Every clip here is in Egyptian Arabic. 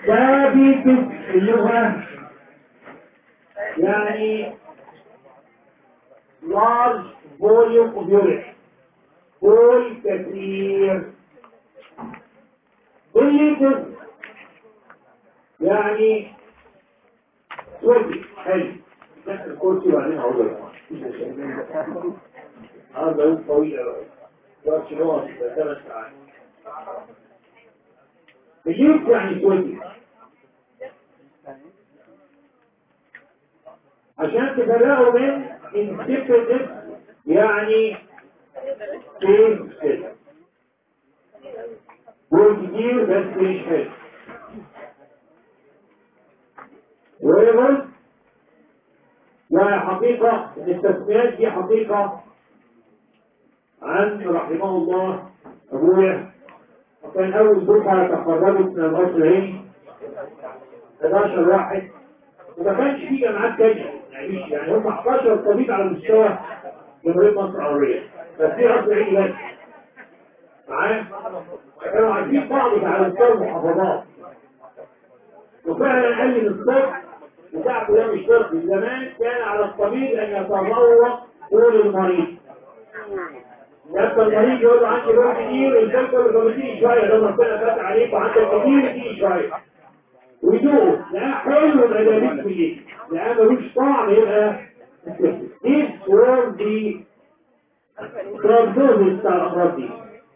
ثابت اللغة يعني large volume of urine بول كثير بالليتر يعني سويتي حلو نفس الكرسي وبعدين اقعد هذا يوم طويل قوي وقت نقط ثلاث ساعات بالليتر يعني سويتي عشان تفرقوا من insipidness يعني كيف كده دول كتير بس مش حلو ويقول لا حقيقة ان التسميات دي حقيقة عن رحمه الله ابويا وكان اول دفعة تخرجت من القصر العيني 11 واحد وما كانش في جامعات تانية يعني يعني هم 11 طبيب على مستوى جمهورية مصر العربية بس في قصر عيني بس معايا كانوا عارفين بعض على مستوى المحافظات وفعلا قال لي الصبح بتاعته ده مش شرط زمان كان على الطبيب ان يتذوق طول المريض يبقى المريض يقول له عندي روح كتير الدكتور يقول له اديني شويه ده ربنا فاتح عليك وعندك كتير اديني شويه ويدوق لا حلو يبقى ده بيك كليه لا ملوش طعم يبقى This was the prognosis بتاع الامراض دي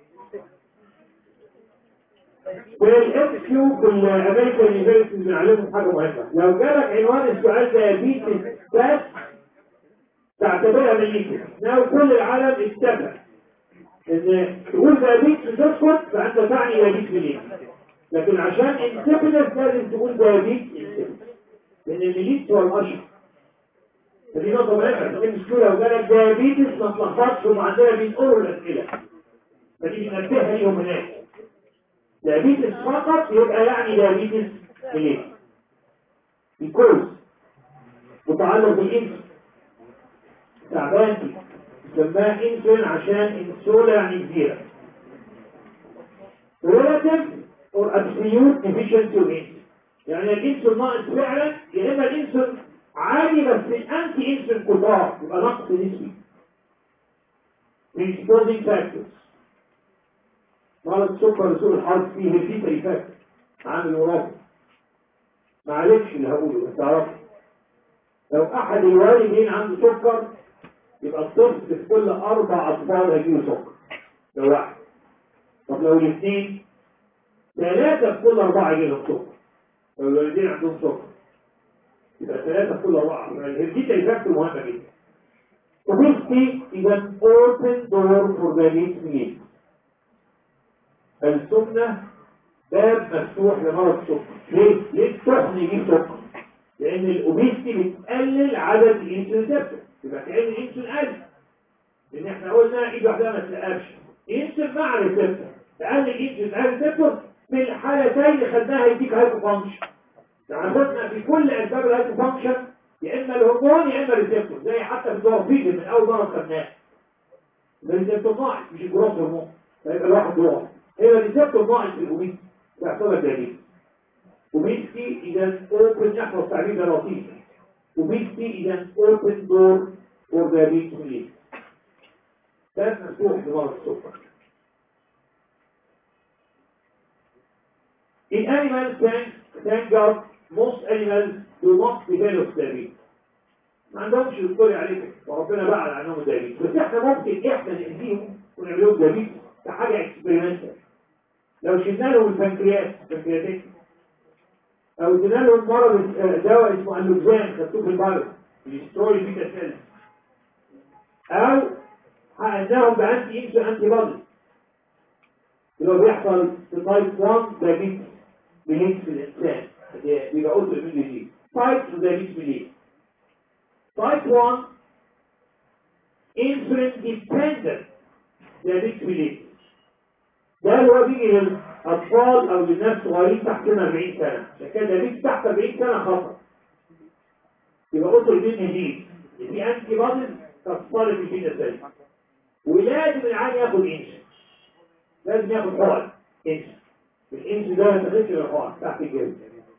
والاكس كيو في الامريكان يونيفرسيتي بنعلمهم حاجه مهمه لو جالك عنوان السؤال دايابيتس بس تعتبرها ميتة لو كل العالم اتفق ان تقول دايابيتس وتسكت فانت تعني دايابيتس ميليتس لكن عشان انسبلس لازم تقول دايابيتس انسبلس لان الميليتس هو الاشهر فدي نقطة مهمة لكن مش لو جالك دايابيتس ما تلخبطش هم عندنا بينقلوا الاسئلة فدي بننبهها ليهم هناك دايابيتس فقط يبقى يعني دايابيتس ميليتس الكورس متعلق بالانسولين تعبان سماه انسولين عشان انسولا يعني كبيرة relative or absolute deficiency of insulin يعني الانسولين ناقص فعلا يا اما الانسولين عالي بس الانتي انسولين كتار يبقى نقص نسبي predisposing factors مرض السكر سوء الحظ فيه هيرفيتري فاكتور عامل وراثي معلش اللي هقوله بس تعرفوا لو احد الوالدين عنده سكر يبقى الطفل في كل اربع اطفال هيجيله سكر لو واحد طب لو الاثنين ثلاثة في كل اربعة يجيلهم سكر لو الوالدين عندهم سكر يبقى ثلاثة في كل اربعة الهيرفيتري فاكتور مهمة جدا Obesity is an open door for the needs السمنة باب مفتوح لمرض السكر ليه؟ ليه السخن يجيب سكر؟ لأن الأوبيستي بتقلل عدد الإنسولين ريسبتور يبقى كأن الإنسولين قل لأن احنا قلنا إيد واحدة ما تلاقاش إنسولين مع ريسبتور تقلل الإنسولين مع ريسبتور في الحالتين خدناها يديك هايبو فانكشن يعني خدنا في كل أسباب الهايبو فانكشن يا إما الهرمون يا إما ريسبتور زي حتى في الدورفيجن من أول مرة خدناه الريسبتور ناقص مش الجروث هرمون فيبقى الواحد ضعف هي الريسبتور ناقص في الأوبيستي تعتبر دليل وبيستي إذا open نحن التعبير ده لطيف وبيستي إذا open door for the beach police ده مفتوح لمرض السكر In animals, thank, thank God, most animals do not develop diabetes. ما عندهمش دكتور عليك وربنا بعد عنهم الدايبيتس بس احنا ممكن احنا نأذيهم ونعمل لهم دايبيتس كحاجة اكسبيرمنتال لو شلنا لهم البنكرياس البنكرياتيك او ادينا لهم مرض دواء اسمه اللوزان خدتوه في البلد بيستروي بيتا سيلز او حقناهم بانتي انسو انتي بادي اللي هو بيحصل في تايب 1 دايبيتس بيلينكس في الانسان بيبقى اوتو اميونيتي تايب 2 دايبيتس بيلينكس تايب 1 انسولين ديبندنت دايبيتس بيلينكس ده اللي هو بيجي للأطفال أو للناس صغيرين تحت 40 سنة عشان كده بيجي تحت 40 سنة خطر يبقى قلت البيت جديد في أنتي بادز تصطلب الجين الثاني ولازم العيان ياخد إنش لازم ياخد حقن إنش الإنش ده ما يتاخدش من الحقن تحت الجلد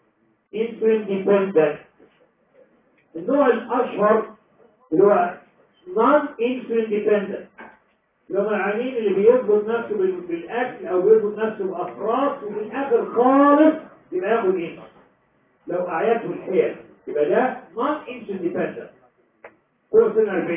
انسولين ديبندنت النوع الاشهر اللي هو نون انسولين ديبندنت اللي هم العيانين اللي بيظبط نفسه بال- بالاكل او بيظبط نفسه باقراص وفي الاخر خالص يبقى ياخد انسولين لو اعياته الحيل يبقى ده نون انسولين ديبندنت فوق سن 40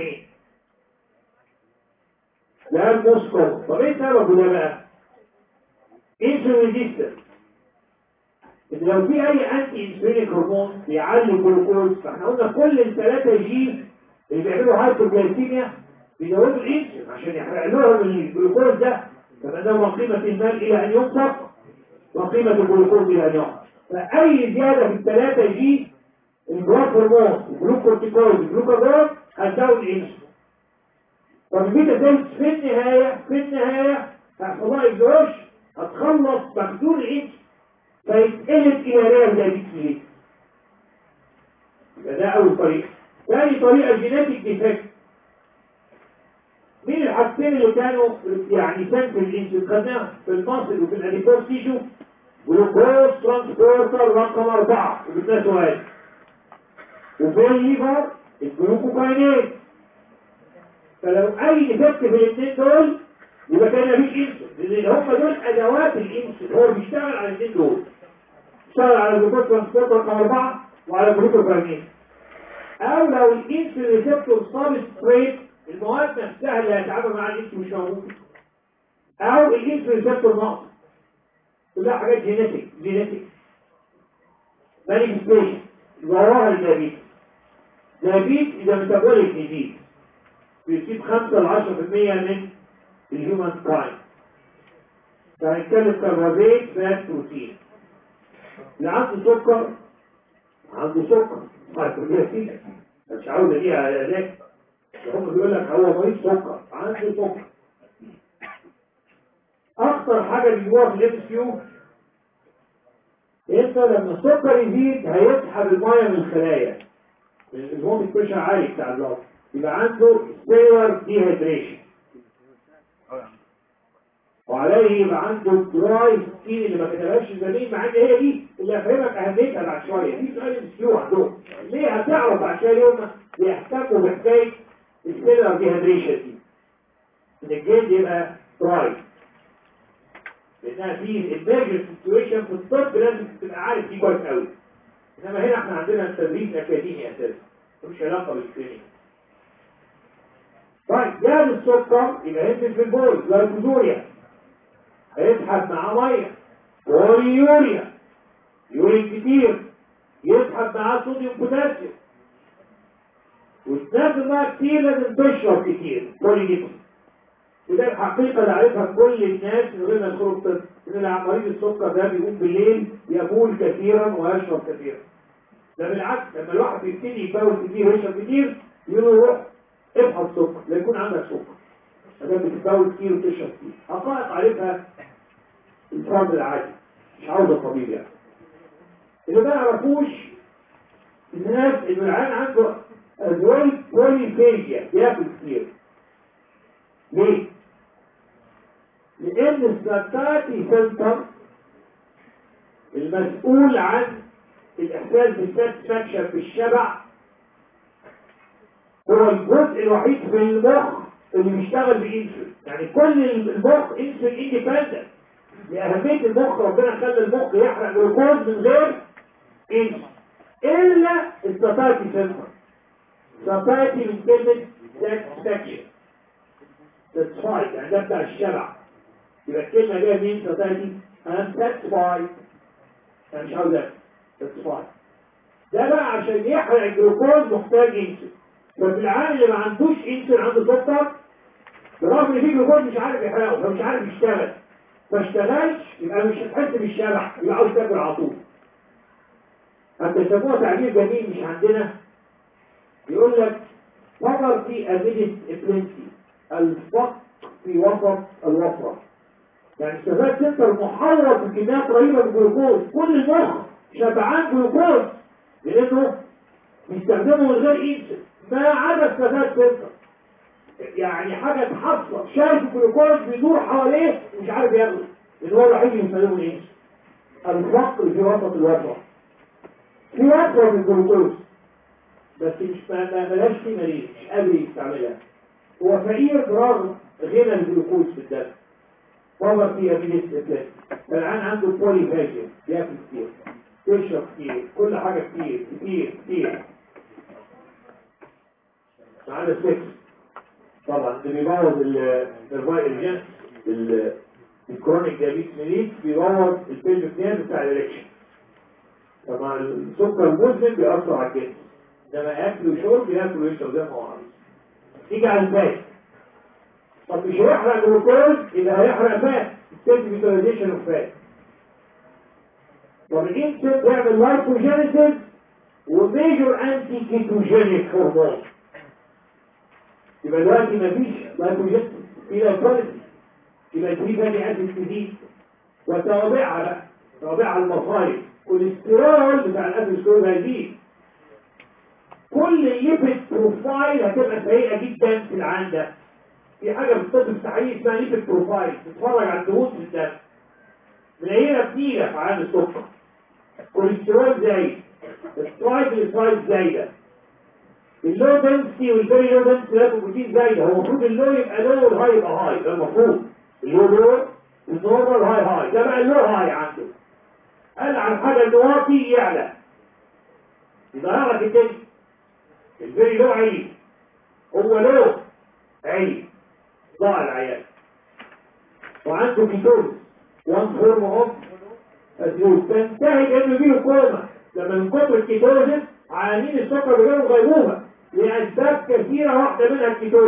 ده الموسكو طب ايه سببه ده بقى؟ انسولين ريزيستنس ان لو في اي انتي انسولينيك هرمون بيعلي الجلوكوز فاحنا قلنا كل الثلاثه جي اللي بيعملوا هايبوجلايسيميا بيزودوا الانسولين عشان يحرق لهم الجلوكوز ده فبدأوا قيمة المال إلى أن ينفق وقيمة الجلوكوز إلى أن ينفق فأي زيادة في الثلاثة جي الجلاك هرمون الجلوكورتيكويد الجلوكاجون هتزود الانسولين طب البيتا سيلز في النهاية في النهاية هيحصل لها إجراش هتخلص مخزون الانسولين فيتقلب إلى ريال دايبيتس ليه يبقى ده أول طريقة ثاني طريقة جيناتيك ديفكت مين الحاجتين اللي كانوا يعني سنت الانسولين خدناها في المصل وفي الاديبوس تيشو جلوكوز ترانسبورتر رقم أربعة وجبنا سؤال وفي الليفر الجلوكوكاينيز فلو أي ديفكت في الاثنين دول يبقى كان مفيش انسولين لأن هم دول أدوات الانسولين هو بيشتغل على الاثنين دول بيشتغل على الجلوكوز ترانسبورتر رقم أربعة وعلى الجلوكوكاينيز أو لو الانسولين ريسبتور صاب ستريت المواد نفسها اللي هيتعامل مع الانسولين مش موجوده او الانسولين ريسبتور ناقص كلها حاجات جينيتك جينيتك مانيفستيشن وراها الديابيت ديابيت اذا ميتابوليك ديزيز بيصيب 5 ل 10% من الهيومن كرايم فهنتكلم كربوهيدرات فات بروتين اللي عنده سكر عنده سكر هايبوجلايسيميا مش عاوز ليها علاج هم بيقول لك هو مريض سكر عنده سكر اخطر حاجه بيجوها في الاف كيو انت لما السكر يزيد هيسحب الميه من الخلايا الهرمون البريشر عالي بتاع البلد يبقى عنده سيلر ديهيدريشن وعليه يبقى عنده دراي سكين اللي ما كتبهاش الزميل مع ان هي دي اللي هفهمك اهميتها بعد شويه دي سؤال الكيو عندهم ليه هتعرف بعد شويه يوم بيحتاجوا بحكايه السيلر ديهيدريشن دي ان الجلد يبقى دراي لانها في الامرجنت سيتويشن في الطب لازم تبقى عارف دي كويس قوي انما هنا احنا عندنا التدريس اكاديمي اساسا ملوش علاقه بالكلينيك طيب جاب السكر يبقى ينزل في البول جلايكوزوريا هيسحب معاه ميه واليوريا يورين كتير يسحب معاه صوديوم بوتاسيوم وتنزل ميه كتير لازم تشرب كتير بوليجيكس وده الحقيقة اللي عارفها كل الناس من غير ما يدخلوا الطب ان مريض السكر ده بيقوم بالليل يبول كثيرا ويشرب كثيرا ده بالعكس لما الواحد بيبتدي يبول كتير ويشرب كتير يقولوا روح ابحث سكر لا يكون عندك سكر ما بتتبول كتير وتشرب كتير حقائق عارفها الفرد العادي مش عاوز الطبيب يعني اللي ما يعرفوش الناس ان العيان عنده ادويه بوليفيجيا بياكل كتير ليه؟ لأن الساتاتي سنتر المسؤول عن الإحساس بالساتسفاكشن بالشبع هو الجزء الوحيد في المخ اللي بيشتغل بإنسولين يعني كل المخ انسولين انديبندنت لأهمية المخ ربنا خلى المخ يحرق جلوكوز من غير انسولين إلا الساتاتي سنتر ساتاتي من كلمة ساتسفاكشن satisfied يعني ده بتاع الشبع يبقى الكلمة جاية منين ستاتي I'm satisfied أنا مش عاوز أكل satisfied ده بقى عشان يحرق الجلوكوز محتاج انسولين ففي العالم اللي ما عندوش انسولين عنده سكر برغم ان في جلوكوز مش عارف يحرقه فمش عارف يشتغل ما اشتغلش يبقى مش هتحس بالشبع يبقى عاوز تاكل على طول حتى يسموها تعبير جميل مش عندنا يقول لك poverty amidst plenty الفقر في وسط الوفرة يعني الشباب سنتر محور بكميات رهيبة من الجلوكوز كل المخ شبعان جلوكوز لانه بيستخدمه من غير انسولين ما عدا الشباب سنتر يعني حاجة تحصل شايف الجلوكوز بيدور حواليه ومش عارف ياخده لان هو الوحيد اللي بيستخدمه الانسولين الفقر في وسط الوفرة في وفرة في الجلوكوز بس مش ما ما- ملاش فيه مريض مش قادر يستعملها هو فقير برغم غنى الجلوكوز في الدم باور فيها من الستات فالعين عنده بولي فاجر بياكل كتير يشرب كتير كل حاجة كتير كتير كتير ما عدا السكس طبعا اللي بيبوظ الفيروجين الكرونيك ديابيتس ميليت بيبوظ البيلفيك نيرف بتاع الالكشن طبعا السكر المزمن بيأثر على الجسم انما اكل وشرب بياكل ويشرب زي ما هو عايز تيجي على الفات طب مش هيحرق جلوكوز يبقى هيحرق فات ستيت فيتاليزيشن اوف فات طب الانسولين بيعمل لايكوجينيسيس وميجور انتي كيتوجينيك هرمون يبقى دلوقتي مفيش لايكوجينيسيس في لايكوليسيس يبقى في فاتي اسيد جديد وتوابعها بقى توابعها المصايب كوليسترول بتاع الاسيد هيزيد كل الليبيد بروفايل هتبقى سيئه جدا في العين ده في حاجه في الطب التحليلي اسمها ليبيد بروفايل تتفرج على الدهون في الدم منيله كتيره في عين السكر كوليسترول زايد الترايجليسرايد زايده اللو دنسي والفيري لو دنسي ده بروتين زايده هو المفروض اللو يبقى لو والهاي يبقى هاي ده المفروض اللو لو النورمال هاي هاي ده بقى اللو هاي عنده قال عن حاجه الواطي يعلى يظهر لك الدنيا الفيري لو عيب هو لو عيب ضاع العيان وعنده كيتوز وان فورم اوف اسيوز تنتهي بانه يجيله كوما لما من كتر الكيتوزس عيانين السكر بيجيلهم غيبوبه لاسباب كثيره واحده منها الكيتوز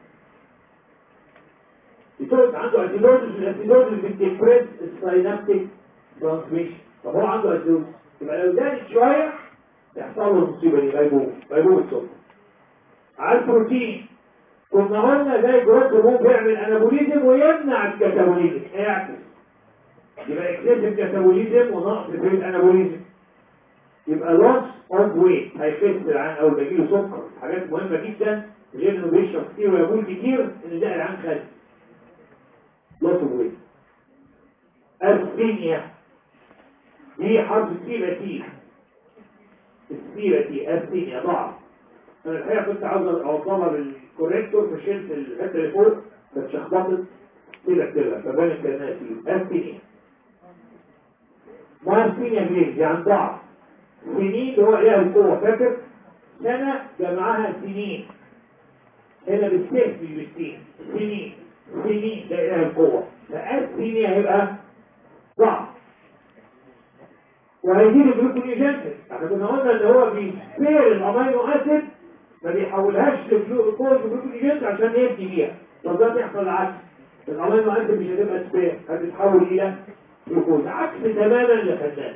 الكيتوز عنده اسيدوزس الاسيدوزس بتديبريس الساينابتيك ترانسميشن طب هو عنده اسيدوزس يبقى لو زادت شويه يحصل له المصيبه دي غيبوبه غيبوبه السكر على البروتين كنا قلنا زي جروث هرمون بيعمل انابوليزم ويمنع الكاتابوليزم اعكس يبقى اكسسيف كاتابوليزم ونقص في الانابوليزم يبقى لوس اوف ويت هيخس العين اول ما يجيله سكر حاجات مهمه جدا غير انه بيشرب كتير ويقول كتير ان ده العين خس لوس اوف ويت الثينيا دي حرف السي تي السي تي الثينيا ضعف انا الحقيقه كنت عاوز اوصلها بالكوريكتور فشلت الحته اللي فوق فاتشخبطت كده كده فبانت كانها فيه الثينيا ما الثينيا ليه؟ دي عن ضعف سنين اللي هو اله القوه فاكر سنه جمعها سنين هنا بالسين مش بالسين سنين سنين ده اله القوه فالثينيا هيبقى ضعف وهيجيب الجلوكونيجينسيس احنا كنا قلنا ان هو بيسبير الامينو اسيد ما بيحولهاش لجلوكوز جلوكونيجينسيس عشان يبني بيها طب ده بيحصل العكس الامينو اسيد مش هتبقى سبير هتتحول الى جلوكوز عكس تماما اللي خدناه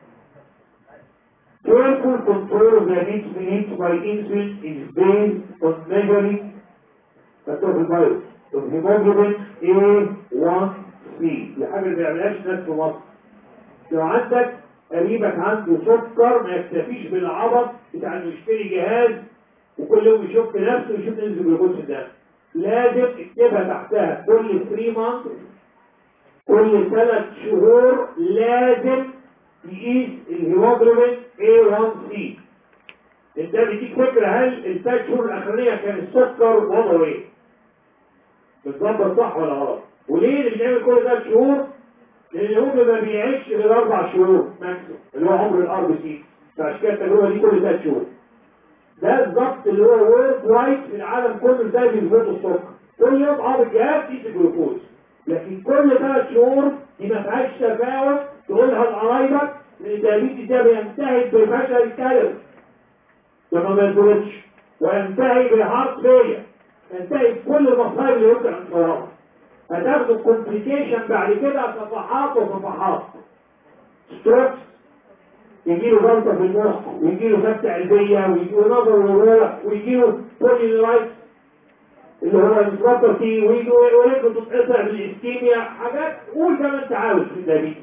Careful control of the needs needs by insulin is based on measuring pathophysiology of hemoglobin A1C دي حاجة ما بيعملهاش ناس في مصر لو عندك قريبك عنده سكر ما يكتفيش بالعبط بتاع انه يشتري جهاز وكل يوم يشوف نفسه ويشوف نسبة الجلوكوز في الدم لازم اكتبها تحتها كل 3 مانث كل ثلاث شهور لازم يقيس الهيموجلوبين A1C انت بيديك فكرة هل الثلاث شهور الاخرانية كان السكر وضعه ايه؟ بالظبط صح ولا غلط؟ وليه اللي بيعمل كل ثلاث شهور؟ لان الهوم ما بيعيش غير اربع شهور ماكسيموم اللي هو عمر الار بي سي فعشان كده التجربه دي كل ثلاث شهور ده بالظبط اللي هو وورد وايد في العالم كله ازاي بيظبطوا السكر كل يوم اه الجهاز يقيس الجلوكوز لكن كل ثلاث شهور دي ما فيهاش تفاوت تقولها لقرايبك ان الدايابيتس ده بينتهي بفشل الكلوي لما ما يظبطش وينتهي بهارت فيلير ينتهي بكل المصايب اللي يمكن ان تصورها هتاخدوا كومبليكيشن بعد كده صفحات وصفحات ستروكس يجي له جلطه في المخ ويجي له سكته قلبيه ويجي له نظر وروح ويجي له بولينرايت اللي هو البروبرتي ويجي ورجله تتقطع بالاسكيميا حاجات قول زي ما انت عاوز في الدبيب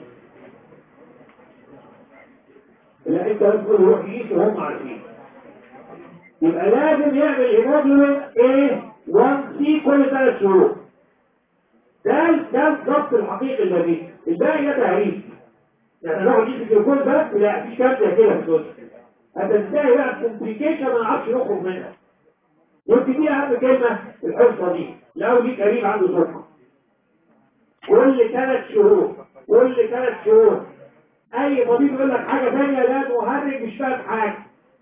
لا انت بس تقول روح يقيس وهم عارفين يبقى لازم يعمل هيموجلوبين ايه 1 سي كل ثلاث شهور ده ده الضبط الحقيقي الذي الباقي ده تهريج يعني ناخد جيس الجلوكوز بس لا مفيش كام زي كده في الدنيا هتنتهي بقى كومبليكيشن ما نعرفش نخرج منها يمكن دي اهم كلمه في الحصه دي لو ليك قريب عنده سكر كل ثلاث شهور كل ثلاث شهور اي طبيب يقول لك حاجه ثانيه ده مهرج مش فاهم حاجه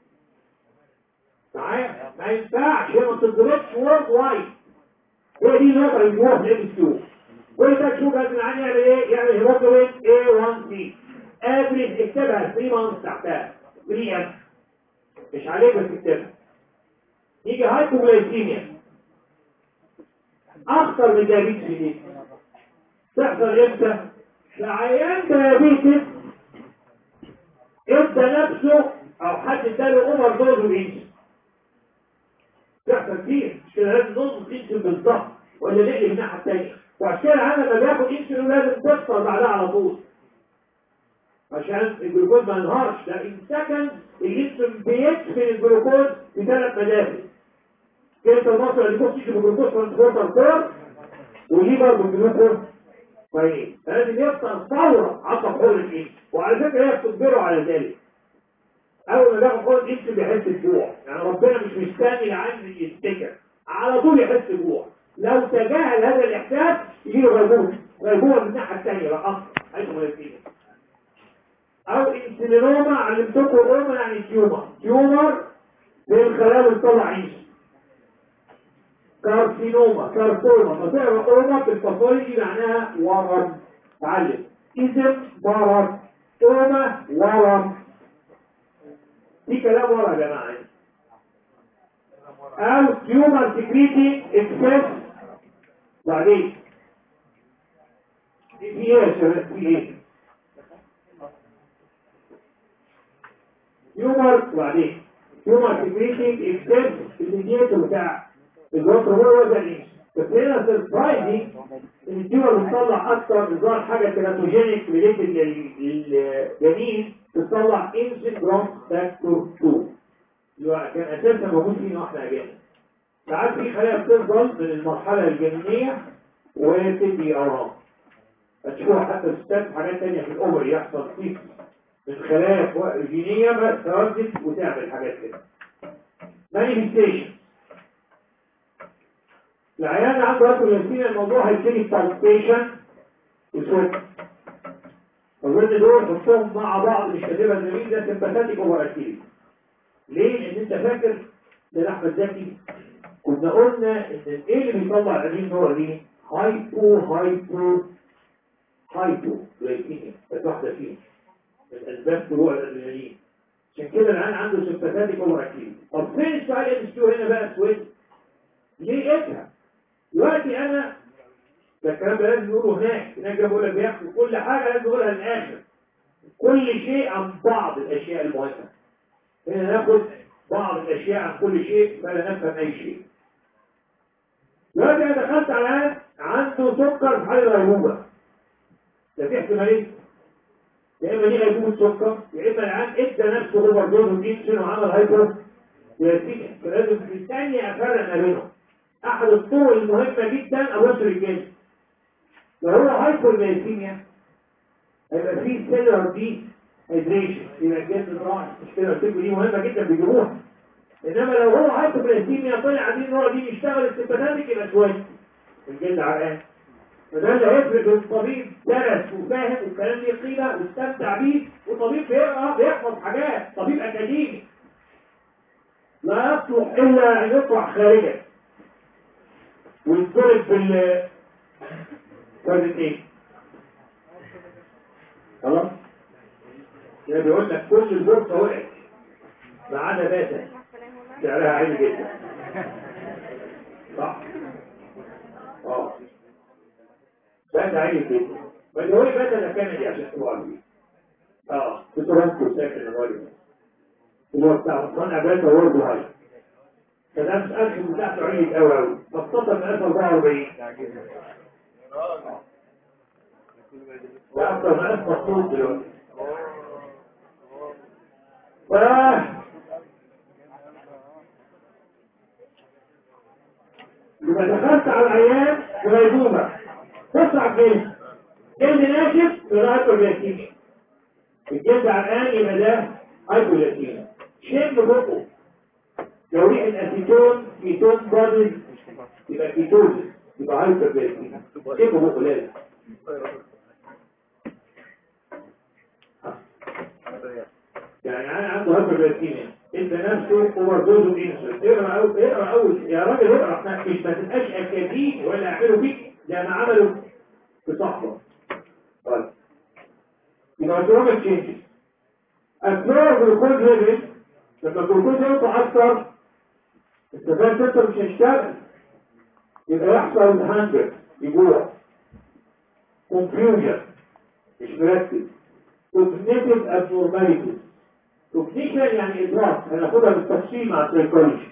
معايا ما ينفعش هي ما بتضربش وورد وايد هي دي النقطه اللي جوه في الام كيو كل ده تشوف لازم العين يعمل ايه يعمل هيموجلوبين A1C افريج اكتبها 3 مانثs تحتها 3 اف مش عليك بس اكتبها يجي هايبوغلايسيميا اخطر من دايابيتس في دي تحصل امتى العيان دايابيتس ادى نفسه او حد اداله اوفر دوز بالانسولين تحصل كتير مش كده لازم نظبط الانسولين بالظبط ولا نقلب الناحيه الثانيه وعشان كده العيان لما بياخد انسولين لازم تفطر بعدها على طول عشان الجلوكوز ما ينهارش ده ان سكند الانسولين بيدفن الجلوكوز في ثلاث مدافع كده المصر اللي بص يجي بالجلوكوز ترانسبورتر كور وليبر بالجلوكوز كويس فلازم يفطر فورا عصب حول الانسولين وعلى فكره هي بتجبره على ذلك اول ما بياخد حول الانسولين بيحس بجوع يعني ربنا مش مستني العين يفتكر على طول يحس بجوع لو تجاهل هذا الاحساس يجي له غيبوبه غيبوبه من الناحيه الثانيه بقى اصلا هايبوغلايسيميا او انسولينوما علمتكم روما يعني تيومر تيومر زي الخلايا اللي بتطلع عيش كارسينوما كارسوما فتعرف روما في الباثولوجي معناها ورم تعلم اسم مرض روما ورم في كلام ورا يا جماعه او تيومر سكريتي اكسس بعدين في ايه يا شباب في ايه تيومر وبعدين تيومر سكريتنج اكسس الميديتور بتاع الجروث هو ده ايه بس هنا سربرايزنج ان التيومر بتطلع اكتر نظام حاجه كيراتوجينيك ريليتد للجنين بتطلع انسولين جروث فاكتور 2 اللي هو كان اساسا موجود فينا واحنا اجانب ساعات في خلايا بتفضل من المرحله الجنينيه وتدي اورام هتشوفها حتى ستات حاجات تانية في الاوفر يحصل فيه من خلايا الجينية بقى تردد وتعمل حاجات كده مانيفستيشن العيان عنده هايبوغلايسيميا الموضوع هيبتدي بالبيشن وسويت اظن دول حطهم مع بعض مش كاتبها زميل ده سمباثيك اوفر اكتيفيتي ليه؟ لان انت فاكر ده احمد زكي كنا قلنا ان ايه اللي بيطلع الادرينالين نور دي؟ هايبو هايبو هايبو جلايكيميا كانت واحده فيهم من اسباب طلوع الادرينالين عشان كده العيان عنده سمباثيك اوفر اكتيفيتي طب فين السؤال ام اس هنا بقى سويت؟ ليه افهم؟ دلوقتي انا ده الكلام ده لازم نقوله هناك هناك ده بقول لك بياخد كل حاجه لازم نقولها للاخر كل شيء عن بعض الاشياء المهمه هنا ناخد بعض الاشياء عن كل شيء فلا نفهم اي شيء دلوقتي انا دخلت على عنده سكر في حاله غيبوبه ده في احتمالين يا اما دي غيبوبه سكر يا اما العيان ادى نفسه اوفر دوز انسولين وعمل هايبر جلايسيميا فلازم في الثانيه افرق ما بينهم احد الطرق المهمه جدا ابصر الجلد لو هو هايبر جلايسيميا هيبقى فيه سيلر دي هيدريشن يبقى الجلد راعي مش كده قلت دي مهمه جدا بيجيبوها انما لو هو هايبر جلايسيميا طلع عايزين النوع دي يشتغل السيمباثيك يبقى شويه الجلد عرقان فده اللي هيفرق بين طبيب درس وفاهم والكلام ليه قيمه واستمتع بيه وطبيب بيقرا بيحفظ حاجات طبيب اكاديمي لا يصلح الا ان يطرح خارجا ويتضرب بال فرد ايه خلاص كده بيقول لك كل البورصه وقعت ما عدا باتا سعرها عالي جدا صح اه باتا عالي جدا بل هو باتا ده كان دي عشان تبقوا عارفين اه في تورنتو ساكن الراجل هو بتاع صنع باتا وورد هاي فده مش أكل بتاعته عالي قوي قوي خاصة من 1044 ده أكتر من 1000 مخطوط دلوقتي يبقى دخلت على العيان في غيبوبة بص على الجلد جلد ناشف يبقى هايبوجلايكيميا الجلد عرقان يبقى ده هايبوجلايكيميا شم بقه لو ريح الاسيتون كيتون بادز يبقى كيتوز يبقى هايبر بيرتين شم بقه لازم يعني انا عنده هايبر بيرتين انت نفسه اوفر دوز انسولين اقرا اول اقرا اول يا راجل اقرا مش ما تبقاش اكاديمي ولا اعملوا فيك زي ما عملوا في صحبه طيب يبقى تروما تشينجز اثناء الجلوكوز ليفل لما الجلوكوز يقطع اكتر السفان سنتر مش هيشتغل يبقى يحصل هانجر يجوع confusion مش مركز cognitive abnormalities cognition يعني ادراك هناخدها بالتفصيل مع السيكولوجي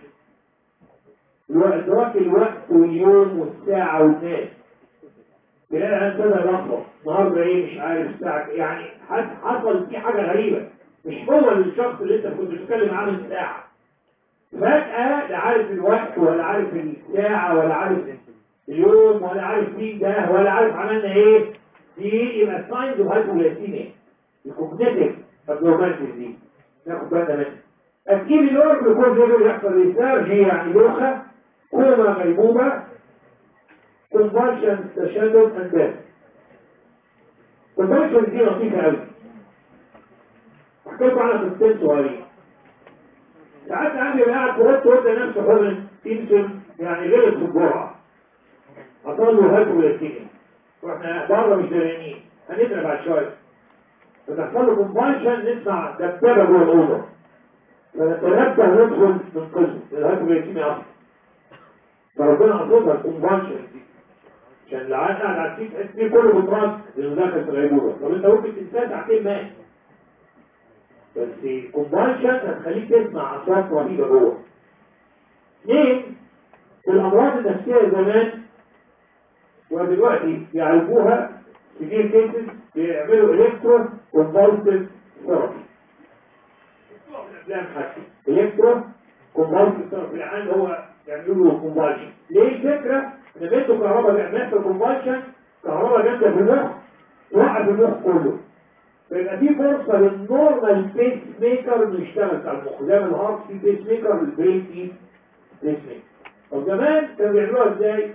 ادراك الوقت واليوم والساعه والناس تلاقي الانسان لخبط النهارده ايه مش عارف الساعه يعني حصل في حاجه غريبه مش هو الشخص اللي انت كنت بتتكلم عنه من ساعه فجاه لا عارف الوقت ولا عارف الساعه ولا عارف اليوم ولا عارف مين ده ولا عارف عملنا ايه دي يبقى ساينز اوف هايبوغلايسيميا الكوجنيتيف ابنورماليتيز دي ناخد بالنا منها اكيد الورك بيكون ليفل يحصل ريسيرجي يعني دوخه كوما غيبوبه convulsions تشدد and death convulsions دي لطيفة قوي احكيكم عنها قصتين صغيرين ساعات عندي قاعد في اوضه وقت نفسه حزن يمكن يعني غلط في الجرعه حصل له هايبوغلايكيميا واحنا بره مش دريانين هندرب بعد شويه فتحصل له كونفالشن نسمع دبابه جوه الاوضه فنتنبه ندخل ننقذه الهايبوغلايكيميا اصلا فربنا قصدها الكونفالشن دي عشان العيال قاعد على السيت تحس فيه كله بتراس لانه داخل في الغيبوبه طب انت ممكن تنساه ساعتين مات بس الكونفالشن هتخليك تسمع اصوات رهيبه جوه اثنين الامراض النفسيه زمان ودلوقتي بيعالجوها كتير كيسز بيعملوا الكترو كونفالسيف ثيرابي الافلام حتى الكترو كونفالسيف ثيرابي العيان هو يعملوا له كونفالشن ليه الفكره ان بيته كهرباء بيحصل كونفالشن كهرباء جامده في المخ توقف المخ كله فيبقى في فرصه للنورمال بيس ميكر انه يشتغل بتاع المخ زي ما الهارت في بيس ميكر البرين في بيس ميكر طب زمان كانوا بيعملوها ازاي؟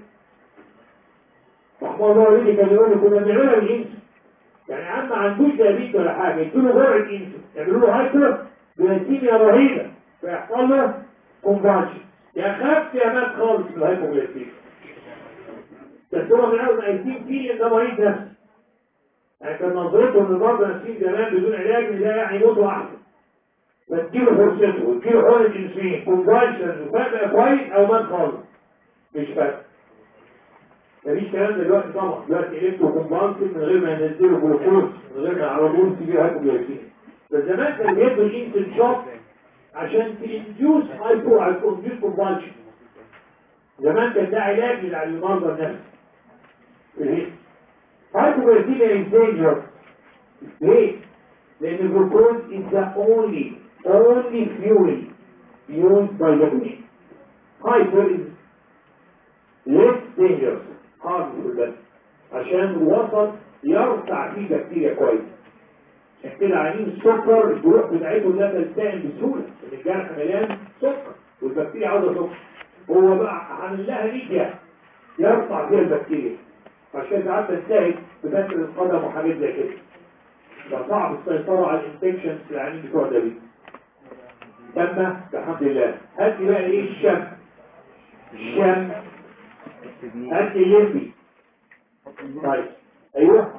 محمود الله وليدي كان يقول لي كنا بنعملها بالانس يعني عم ما عندوش دايبيت ولا حاجه يدوا له جرعه انس يعملوا له هايبر جلايسيميا رهيبه فيحصل له كونفالشن يا خف يا مات خالص من الهايبوغلايسيميا بس هو من اول ما يسيب فيه ان ده مريض نفسي يعني كان نظرته ان المرضى نفسيين زمان بدون علاج ان ده يعني يموتوا احسن فتجيله فرصته وتجيله حقن الانسولين كونفالشنز وفجاه كويس او مات خالص مش فارق مفيش كلام دلوقتي طبعا دلوقتي الكترو كومبانسل من غير ما ينزلوا جلوكوز من غير ما يعرضوه سيفير هايبوغلايسيميا بس زمان كانوا بيدوا الانسولين شوك عشان تنديوس هايبو هايبونديوس كومبانشن زمان كان ده علاج للمرضى النفسي هايبوغلايسيميا is dangerous ليه؟ لأن الجلوكوز is the only only fuel used by the brain hyper is less dangerous harmful بس عشان الوسط يرفع فيه بكتيريا كويس عشان كده عينين السكر الجروح بتاعتهم لا تلتئم بسهوله لان الجرح مليان سكر والبكتيريا عاوزه سكر هو بقى عامل لها ميديا يرفع فيها البكتيريا عشان كده ساعات تنتهي بكسر القدم وحاجات زي كده فصعب السيطره على الانفكشن في العينين بتوع ده تم الحمد لله هات لي بقى ايه الشم الشم هات لي الليمبي طيب ايوه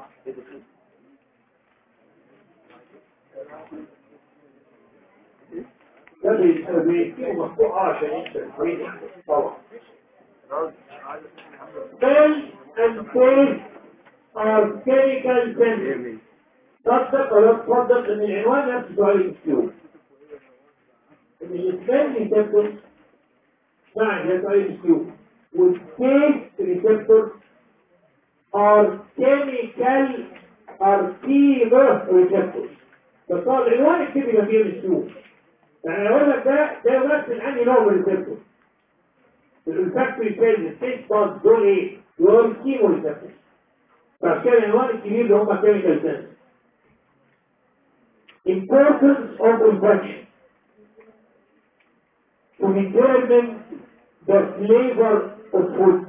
ده بيكتبوا مفتوحة عشان يكتب طبعا Cell and phase are chemical sensitive تصدق ولا تصدق ان العنوان نفس سؤال الاسلوب ان الاسلام ريسبتور معنى ده سؤال الاسلوب والتيست ريسبتور are chemical active receptors بس هو العنوان اكتب يبقى فيه الاسلوب يعني اقول لك ده ده يمثل انهي نوع من الريسبتور الفاكتوري سيلز التيست باز دول ايه؟ دول كيمو ريسبتور فعشان كده العنوان الكبير اللي هم كيميكال سيلز importance of infection to determine the flavor of food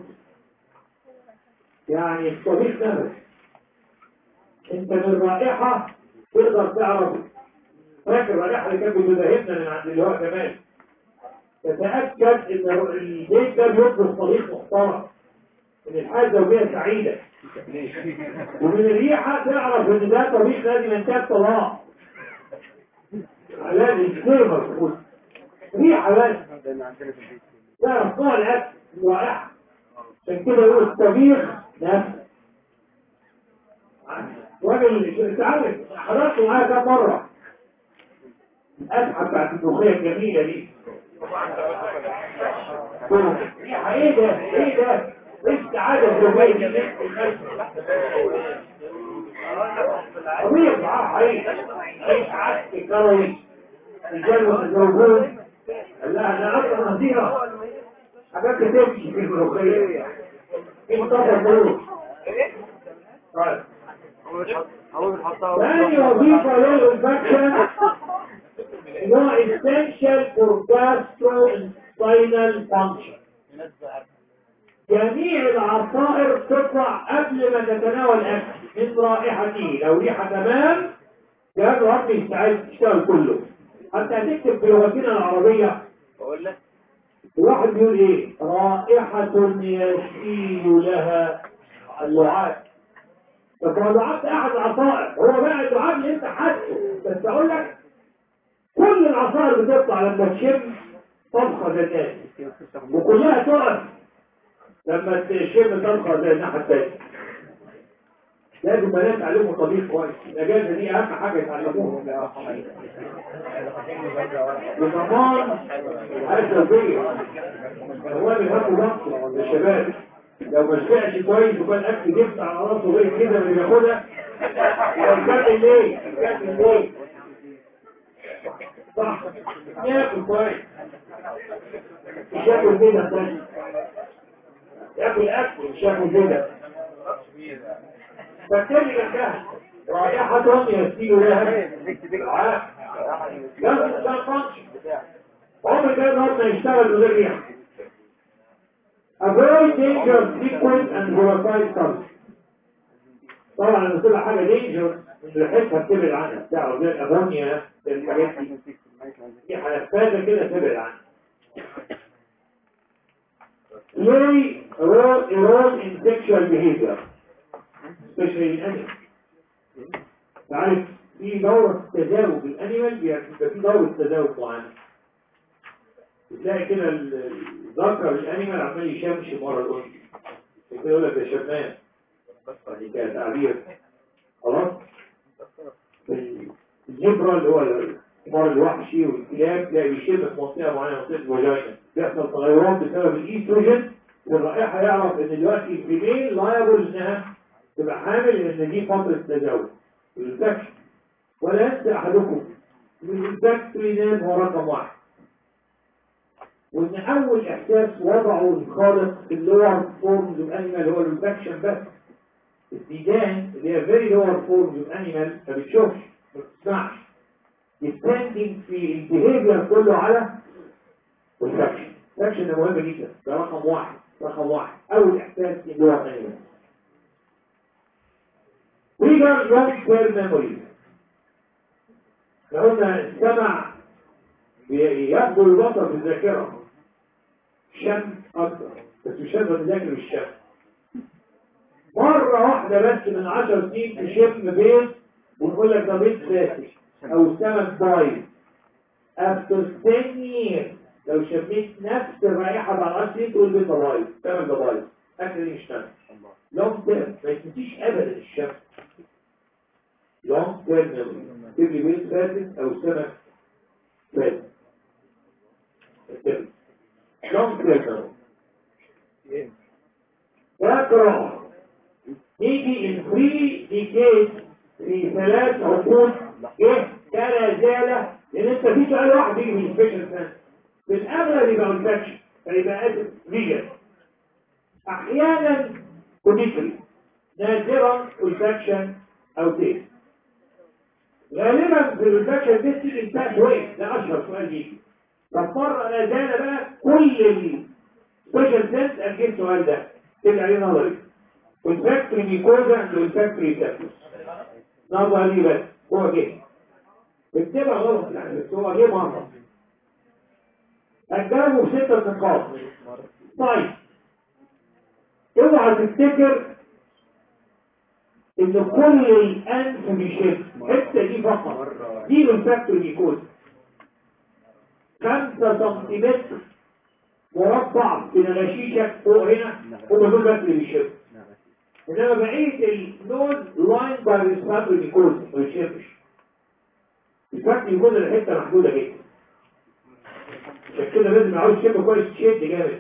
يعني الطبيخ نفسه انت من الرائحة تقدر تعرف فاكر الرائحة اللي كانت بتدهمنا من عند اللواء كمان تتأكد ان البيت ده بيطلب طبيخ محترم ان الحياة الزوجية سعيدة ومن الريحة تعرف ان ده طبيخ لازم ينتهي طلاق لازم يصير مرفوض ريحة بس تعرف نوع الاكل رائحة عشان كده يقول الطبيخ نفسه راجل تعرف حضرت معايا كام مرة الأسحة بتاعت الملوخية الجميلة دي ريحة ايه ده ايه ده ايه السعادة الزوجية دي طبيعي معاه حقيقي عيش عسك كروي رجال متزوجون قال لها انا اصلا نصيحة حاجات تمشي في الملوخية ايه مطلع فلوس طيب ثاني وظيفة للإنفكشن هو essential for gastrointestinal function جميع العصائر تطلع قبل ما تتناول أكل من رائحته لو ريحة تمام جهاز ربي يستعد يشتغل كله حتى هتكتب في لغتنا العربية الواحد بيقول ايه رائحة يشيل لها اللعاب طب هو اللعاب احد العصائر هو بقى اللعاب اللي انت حاسه بس اقول لك كل العصائر بتطلع لما تشم طبخة ذاتية وكلها تقف لما تشم طبخة زي الناحية التانية لازم بنات يتعلموا طبيخ كويس الاجازه دي اهم حاجه يتعلموها بضمان حاجه زوجيه هو اللي بياخدوا نفسه للشباب لو ما شبعش كويس وكان اكل جبت على راسه غير كده اللي بياخدها يكمل ليه؟ يكمل ليه؟ صح ياكل كويس مش ياكل كده تاني ياكل اكل مش ياكل كده فالتالي جنبها رائحة يسيل لها العاف لازم تشتغل فانكشن عمر كان ربنا يشتغل من غير ريحة avoid dangerous frequent and volatile colors طبعا لما تبقى حاجة dangerous ريحتها بتبعد عنها تعرف زي الأمونيا الحاجات دي دي حنفاذة كده تبعد عنها play a role, a role in sexual behavior especially in animals تعرف في دورة تجاوب الانيمال بيبقى في دورة تجاوب معينة بتلاقي كده الذكر الانيمال عمال يشمشم ورا الانثى كده يقول لك ده شمام دي كانت تعبير خلاص الجبرة اللي هو الحمار الوحشي والكلاب تلاقي بيشم في منطقة معينة منطقة الفاجينا بيحصل تغيرات بسبب الايستروجين والرائحة يعرف ان دلوقتي الفيميل لايبل انها تبقى حامل ان دي فترة تزاوج الانفكشن ولا ينسى احدكم الانفكشن هو رقم واحد وان اول احساس وضعه الخالق اللور فورمز اوف انيمال هو الانفكشن بس الديدان اللي هي فيري لور فورمز اوف انيمال ما بتشوفش ما بتسمعش depending في البيهيفير كله على الانفكشن الانفكشن ده مهم جدا ده رقم واحد رقم واحد اول احساس اللور انيمال trigger long term memory لو قلنا السمع يبدو البصر في الذاكرة شم أكثر بس مش لازم نذاكر الشم مرة واحدة بس من عشر سنين تشم بيت ونقول لك ده بيت فاسد أو سمك بايظ after 10 years لو شميت نفس الرائحة بعد 10 سنين تقول بيت ده بايظ سمك ده بايظ أكل دي مش سمك لونج تيرم ما يتنسيش أبدا الشم لونج تيرم ميموري تبني بيت فاسد أو سمك فاسد لونج تيرم تقرأ نيجي الفري ديكيت في ثلاث عقود ايه كلا زالة لان انت في سؤال واحد يجي من السبيشال سنس في الاغلب يبقى انفكشن فيبقى اسف فيجن احيانا كونيكري نادرا انفكشن او تيست غالبا في الانفكشن تيست تيجي انتاج وين ده اشهر سؤال يجي طب مرة لا زال بقى كل السبيشال سيلز أجيب السؤال ده تبقى عليه نظري والفاكتوري ميكوزا والفاكتوري سيبتوس نظري بس هو جه اكتبها غلط يعني بس هو جه مرة هتجاوبوا ستة نقاط طيب اوعى تفتكر ان كل الانف بيشد الحته دي فقط دي الفاكتور ميكوز 5 سنتيمتر مربع في نغشيشك فوق هنا هم دول بس اللي بيشد انما بقيه النوز لاين باي الفاكتور ميكوز ما بيشدش الفاكتور ميكوز الحته محدوده جدا عشان كده لازم عاوز شبه كويس تشد جامد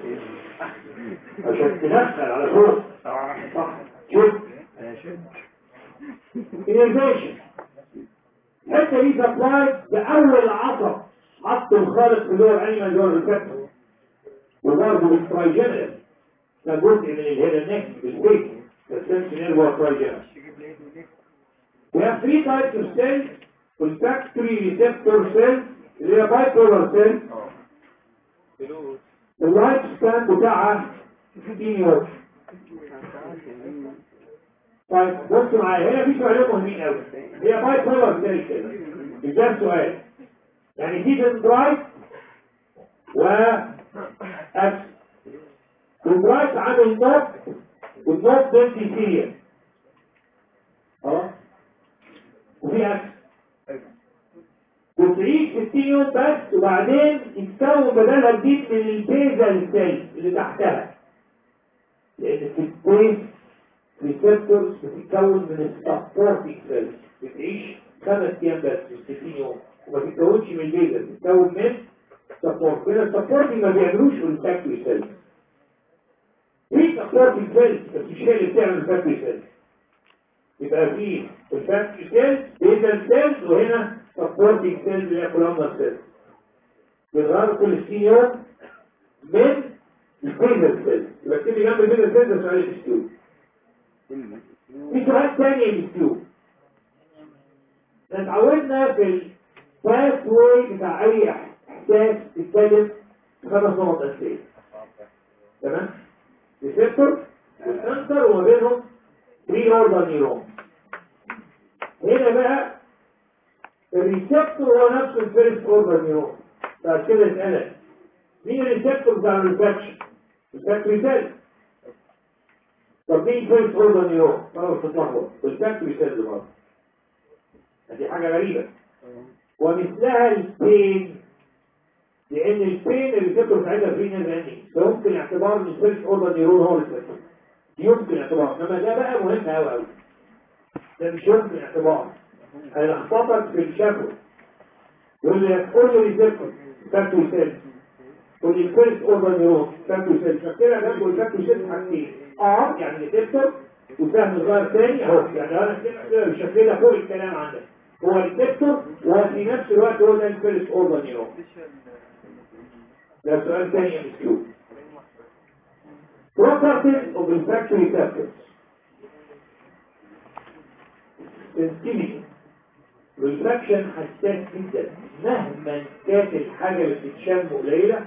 عشان تدخل على فوق صح شد انرفيشن الحته دي سبلاي باول عصب حط الخالق في دور انيمال دور الكتف وبرضه بالترايجنال ده جزء من الهيدا نيك بالبيت السنسينال هو ترايجنال We have three types of cells olfactory receptor cells اللي هي bipolar cells اللايف ستان بتاعها 15 يوم طيب بصوا معايا هنا في سؤالين مهمين قوي هي باي بولار سيل كده ده سؤال يعني دي دندرايت و اكس دندرايت عامل نوت والنوت دنتي سيريا اه وفي اكس وتعيش 60 يوم بس وبعدين يتكون بدلها جديد من البيزل سيل اللي تحتها لان في البيز ريسبتورز بتتكون من السبورتنج سيلز بتعيش خمس ايام بس مش 60 يوم وما تتكونش من البيزل بتتكون من سبورت هنا السبورتنج ما بيعملوش الفاكتوري سيلز في سبورتنج سيلز بس مش هي اللي بتعمل الفاكتوري سيلز يبقى في الفاكتوري سيلز بيزل سيلز وهنا سبورتنج سيلز اللي هي كولومبر سيلز بيتغيروا كل 60 يوم من البيزل سيلز يبقى اكتب لي جنب البيزل سيلز ده سؤال الاسلوب في سؤال تاني يا مسلوب احنا اتعودنا في الباث واي بتاع اي احساس تتكلم خمس نقط اساسيه تمام ريسبتور والسنتر وما بينهم 3 اوردر نيرون هنا بقى الريسبتور هو نفسه الفيرست اوردر نيرون بعد كده يسألك مين الريسبتور بتاع الريفاكشن؟ الفاكتوري سيل طب مين فيرست اوردر نيرون؟ خلاص تتلخبط الفاكتوري سيل برضه دي حاجة غريبة ومثلها البين لأن البين اللي بتذكر ساعتها في نزاني فيمكن اعتبار ان الفيرست اوردر نيرون هو الريسبتور يمكن اعتبار انما ده بقى مهم قوي قوي ده مش يمكن اعتبار هيلخبطك في الشكوى يقول لي قول لي ريسبتور فاكتور سيل قول لي الفيرست اوردر نيرون فاكتور سيل فاكرها جنبه الفاكتور سيل حاجتين ار يعني ريسبتور وسهم صغير تاني اهو يعني انا كده بالشكل ده فوق الكلام عندك هو ريسبتور وفي نفس الوقت هو ده الفيرست اوردر نيرون ده سؤال تاني يا مسكوب properties of refractory receptors sensitivity refraction حساس جدا مهما كانت الحاجة اللي بتتشم قليلة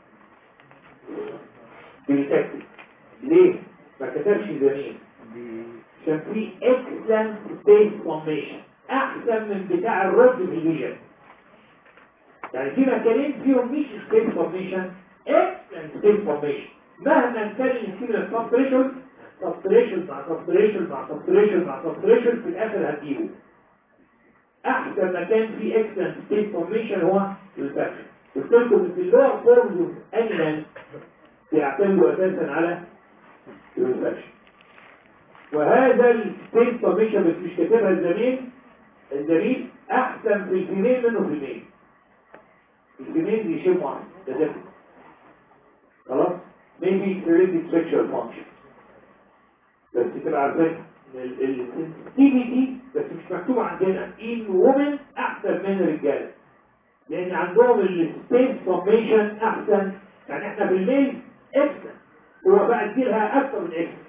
بيتكتب ليه؟ ما كتبش زميل عشان في excellent space formation احسن من بتاع الرد في الفيجن يعني في مكانين فيهم مش space formation excellent space formation مهما كان الانسيميلر سبتريشن سبتريشن مع سبتريشن مع سبتريشن مع سبتريشن في الاخر هتجيبه احسن مكان فيه اكسنت سبيس فورميشن هو الفاكشن قلت لكم ان في اللور فورمز اوف انيمال بيعتمدوا اساسا على الفاكشن وهذا السبيس فورميشن بس مش كاتبها الزميل الزميل احسن في الفيميل منه في الميل الفيميل يشم واحد ده ده خلاص maybe related sexual function بس تبقى عارفين السنسيتيفيتي بس مش مكتوب عندنا ان وومن احسن من الرجاله لان عندهم السبيس فورميشن احسن يعني احنا في الميل اكسن هو بقى تجيلها اكتر من اكسن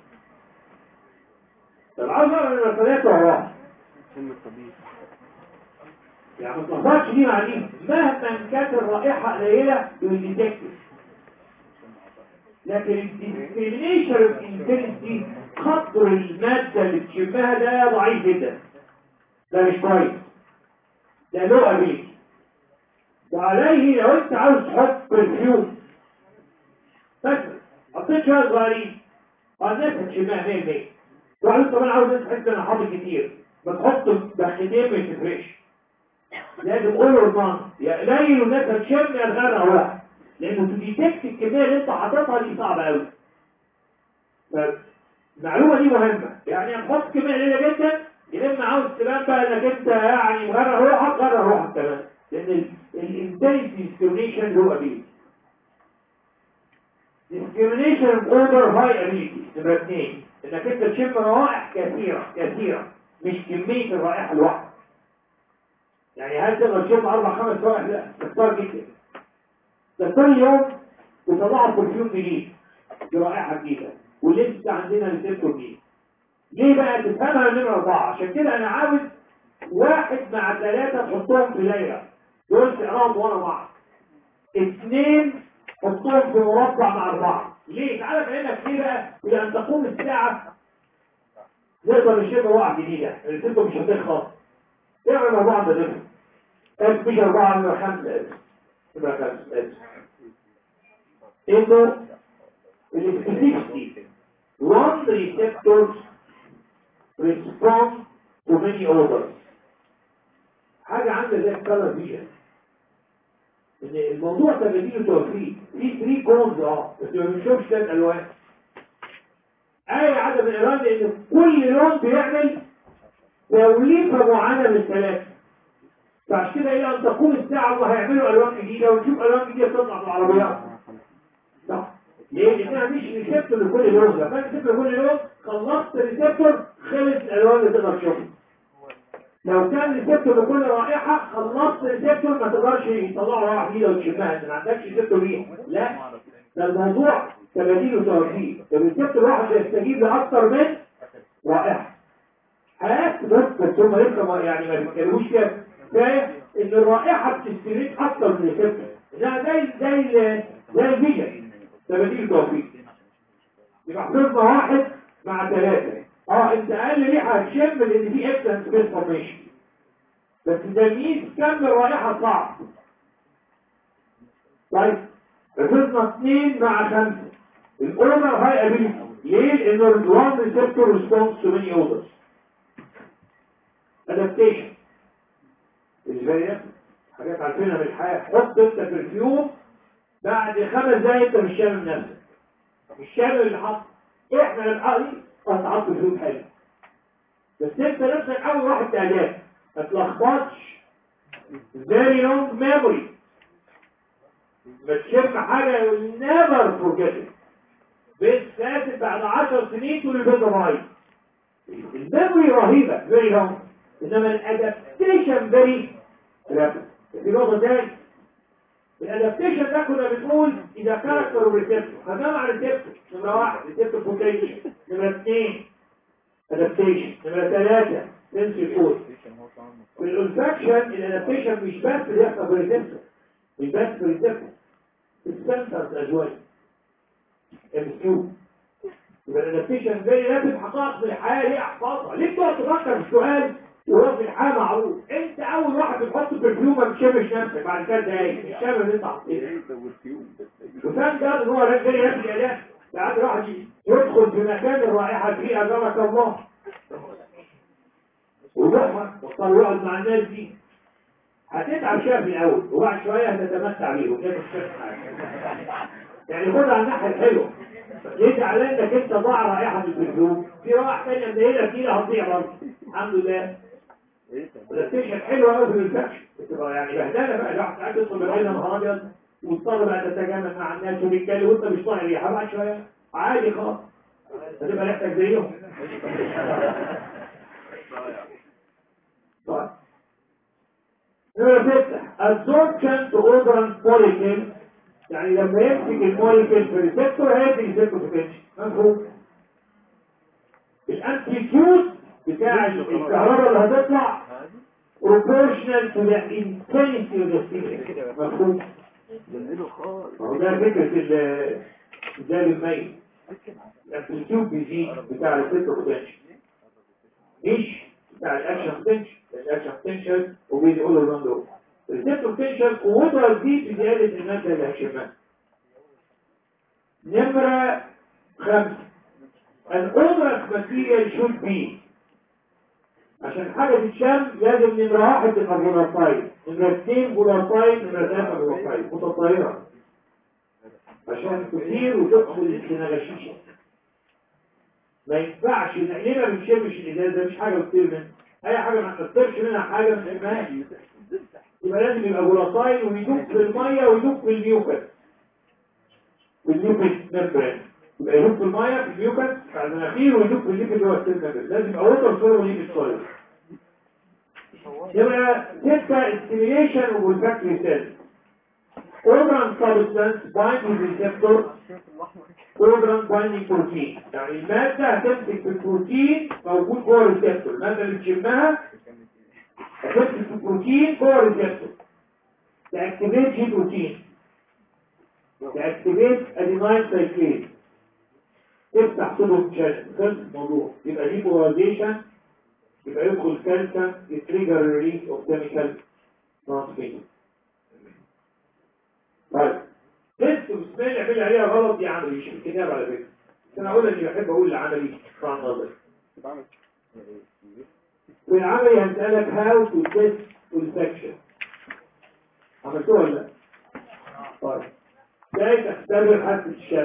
طب عاوز اقرا المسألات وراها يعني ما تلخبطش دي مع دي مهما كانت الرائحه قليله يديتكتيف لكن الديسكريميشن انتنسي قدر الماده اللي تشمها ده ضعيف جدا ده مش كويس ده له ابيك وعليه لو انت عاوز تحط برفيوم مثلا حطيت شويه صغيرين الناس هتشمها 100 وبعدين طبعا عاوز انت تحس انا حاطط كتير بتحط بخدين ما يتفرقش لازم قول رمان يا قليل والناس هتشم يا الغرق واحد لانه تديتكت الكميه اللي انت حاططها دي صعبه قوي فالمعلومه دي مهمه يعني هنحط كميه قليله جدا يا اما عاوز تبان بقى انك انت يعني مغرق روحك غرق روحك كمان لان الانتنسي ديسكريميشن هو ابيلتي discrimination of over high ability نمرة اثنين انك انت تشم روائح كثيرة كثيرة مش كمية الرائحة الواحدة يعني هل تقدر تشم اربع خمس روائح لا كثير جدا ده كل يوم بيطلعوا برفيوم جديد برائحة جديدة ولسه عندنا ريسبتور جديد ليه بقى تفهمها نمرة أربعة عشان كده أنا عاوز واحد مع ثلاثة تحطهم في دايرة دول تقراهم ورا بعض اثنين حطهم في مربع مع أربعة ليه؟ تعالى فهمك ليه بقى؟ إلى أن تقوم الساعة نقدر نشم روعة جديدة الريسبتور مش هتخلص تعمل مع بعض ده ألف مش أربعة من خمسة ألف يبقى خمسة ألف إنه السبيسيفيتي one receptors respond to many odors حاجة عاملة زي الكالر فيجن ان الموضوع تبديل توفيق في 3 كونز اه بس ما بنشوفش ثلاث الوان اي عدد من الالوان لان كل لون بيعمل توليفه معينه من الثلاثه فعشان كده الى ان تقوم الساعه الله هيعملوا الوان جديده ونشوف الوان جديده تطلع في العربيات صح ليه؟ لانها مش ريسبتور لكل لون لما ريسبتور لكل لون خلصت ريسبتور خلص الالوان اللي تقدر تشوفها لو كان ريسبتور لكل رائحه خلصت ريسبتور ما تقدرش يطلعوا رائحه جديده وتشمها انت ما عندكش ريسبتور ليه لا ده الموضوع تباديل وتوفيق الريسبتور واحد يستجيب لاكثر من رائحه حياه بس بس هم لسه ما- يعني ما بيتكلموش فيها كفايه ان الرائحه بتستريد اكثر من الريسبتور انها زي زي ال- زي الفيجن تباديل وتوفيق يبقى حفظنا واحد مع ثلاثة اه انت اقل ريحة هتشم لان في اكسنس سبيس فورميشن بس تمييز كم الرائحة صعب طيب حفظنا اثنين مع خمسة الاوردر هاي ابيلتي ليه؟ لانه الوان ريسبتور ريسبونس تو ماني اوردرز ادابتيشن بالنسبة لي حاجات عارفينها من الحياة حط انت برفيوم بعد خمس دقايق انت مش شامم نفسك مش شامل اللي حط احنا الحقي هتحط فلوس حلو بس انت نفسك اول واحد تعجب ما تلخبطش very long memory ما تشم حاجة you'll never forget it بس فاتت بعد 10 سنين تقول البيضة ماي الميموري رهيبة very long انما الادابتيشن very rapid في نقطة تاني الادابتيشن ده كنا بنقول اذا كاركتر وريسبتور خدناه مع ريسبتور نمره واحد ريسبتور بوتنشال نمره اثنين ادابتيشن نمره ثلاثه سنسوري كود في الانفكشن الادابتيشن مش بس بيحصل في الريسبتور مش بس في الريسبتور في السنسرز ازواج ام كيو يبقى الادابتيشن فيري رابد حقائق في الحياه ليه احفظها ليه بتقعد تفكر في السؤال وهو في الحياه معروف انت اول واحد بتحط برفيوم ما بتشمش نفسك بعد كده دقايق مش شامل اللي انت حطيته وكان ده ان هو راجل يمشي ده ساعات واحد يدخل في مكان الرائحه فيه امامك الله ويروح وصار يقعد مع الناس دي هتتعب شويه في الاول وبعد شويه هتتمتع بيهم ده مش حاجه يعني خدها على الناحيه الحلوه ليه زعلان انك انت ضاع رائحه البرفيوم في رائحه ثانيه مدهنه كتير هتضيع برضه الحمد لله الاستيشن حلوه قوي في الانفكشن بتبقى يعني بهدله بقى الواحد ساعات يدخل بالعيله نهار ابيض واضطر بقى تتجامل مع الناس وبيتكلم وانت مش طايق ريحه بعد شويه عادي خالص هتبقى ريحتك زيهم طيب نمرة ستة absorption to odorant molecule يعني لما يمسك الموليكيول في الريسبتور هيدي ريسبتور بوتنشال مفهوم الامبليتيود بتاع الكهرباء اللي هتطلع proportional to the intensity of the stimulus مفهوم؟ جنبه خالص هو ده فكرة ال- ده الميت الامبليتيود بيزيد بتاع الفكر بوتنشال مش بتاع الاكشن بوتنشال الاكشن بوتنشال وبيجي يقول له ران له الريسبتور بوتنشال قوتها تزيد بزيادة المادة اللي هشمها نمرة خمسة الأمرك material should be عشان حاجة تتشم لازم نمرة واحد تبقى فولاتايل نمرة اثنين فولاتايل نمرة ثلاثة فولاتايل متطايرة عشان تثير وتدخل السنغشيشة ما ينفعش لاننا ما بنشمش الازاز ده مش حاجة بتطير منها اي حاجة ما تطيرش منها حاجة ما تشمهاش يبقى لازم يبقى فولاتايل ويدوب في المية ويدوب في الميوكس في الميوكس ممبرين يبقى يدوب في المية في الميوكس بتاع المناخير ويدوب في الليفت اللي هو السيل ممبرين لازم يبقى ووتر سولو وليفت سولو يبقى ستة stimulation of olfactory cells organ substance binding receptor organ binding protein يعني المادة هتمسك في البروتين موجود جوه الريسبتور المادة اللي تشمها هتمسك في البروتين جوه الريسبتور تأكتيفيت جي بروتين تأكتيفيت اديناين سايكلين تفتح صدر شاشة خلص الموضوع يبقى دي بولاريزيشن يبقى يدخل كالسيوم يتريجر ريليس اوف كيميكال ترانسميشن طيب انت بسمين اعمل عليها غلط دي عملي مش الكتاب على فكره انا اقول اني بحب اقول العملي عن نظري في العملي هنسالك هاو تو تيست انفكشن عملتوها ولا لا؟ طيب ازاي تختبر حاسه الشم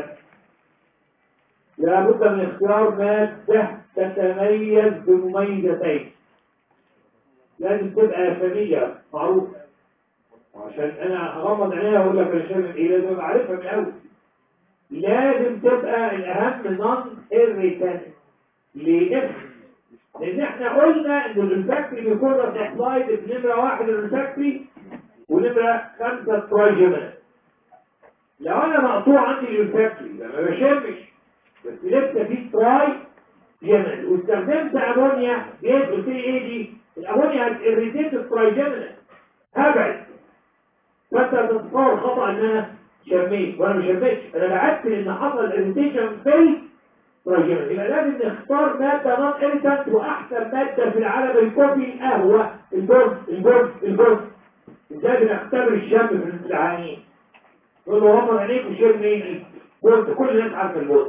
لابد من اختيار ماده تتميز بمميزتين لازم تبقى فاميليا معروفه عشان انا اغمض عينيها واقول لك انا شامم ايه لازم ابقى عارفها من الاول لازم تبقى الاهم نون ايريتانت ليه لان احنا قلنا ان الريفاكتري بيكون سبلايد بنمره واحد الريفاكتري ونمره خمسه ترايجيمنت لو انا مقطوع عندي الريفاكتري ما بشمش بس لسه في تراي جيمنت واستخدمت امونيا جيت قلت لي ايه دي الامونيا هتريتيت الترايجيمنت هبعد فانت هتتصور خطأ ان انا شميت وانا ما شميتش انا بعت ان حصل اريتيشن في تراجمنت يبقى لازم نختار ماده نون اريتانت واحسن ماده في العالم الكوفي القهوه البرد البرد البرد ازاي بنختبر الشم في الامتحانين نقول له غمض عينيك وشم ايه برد كل الناس عارفه البرد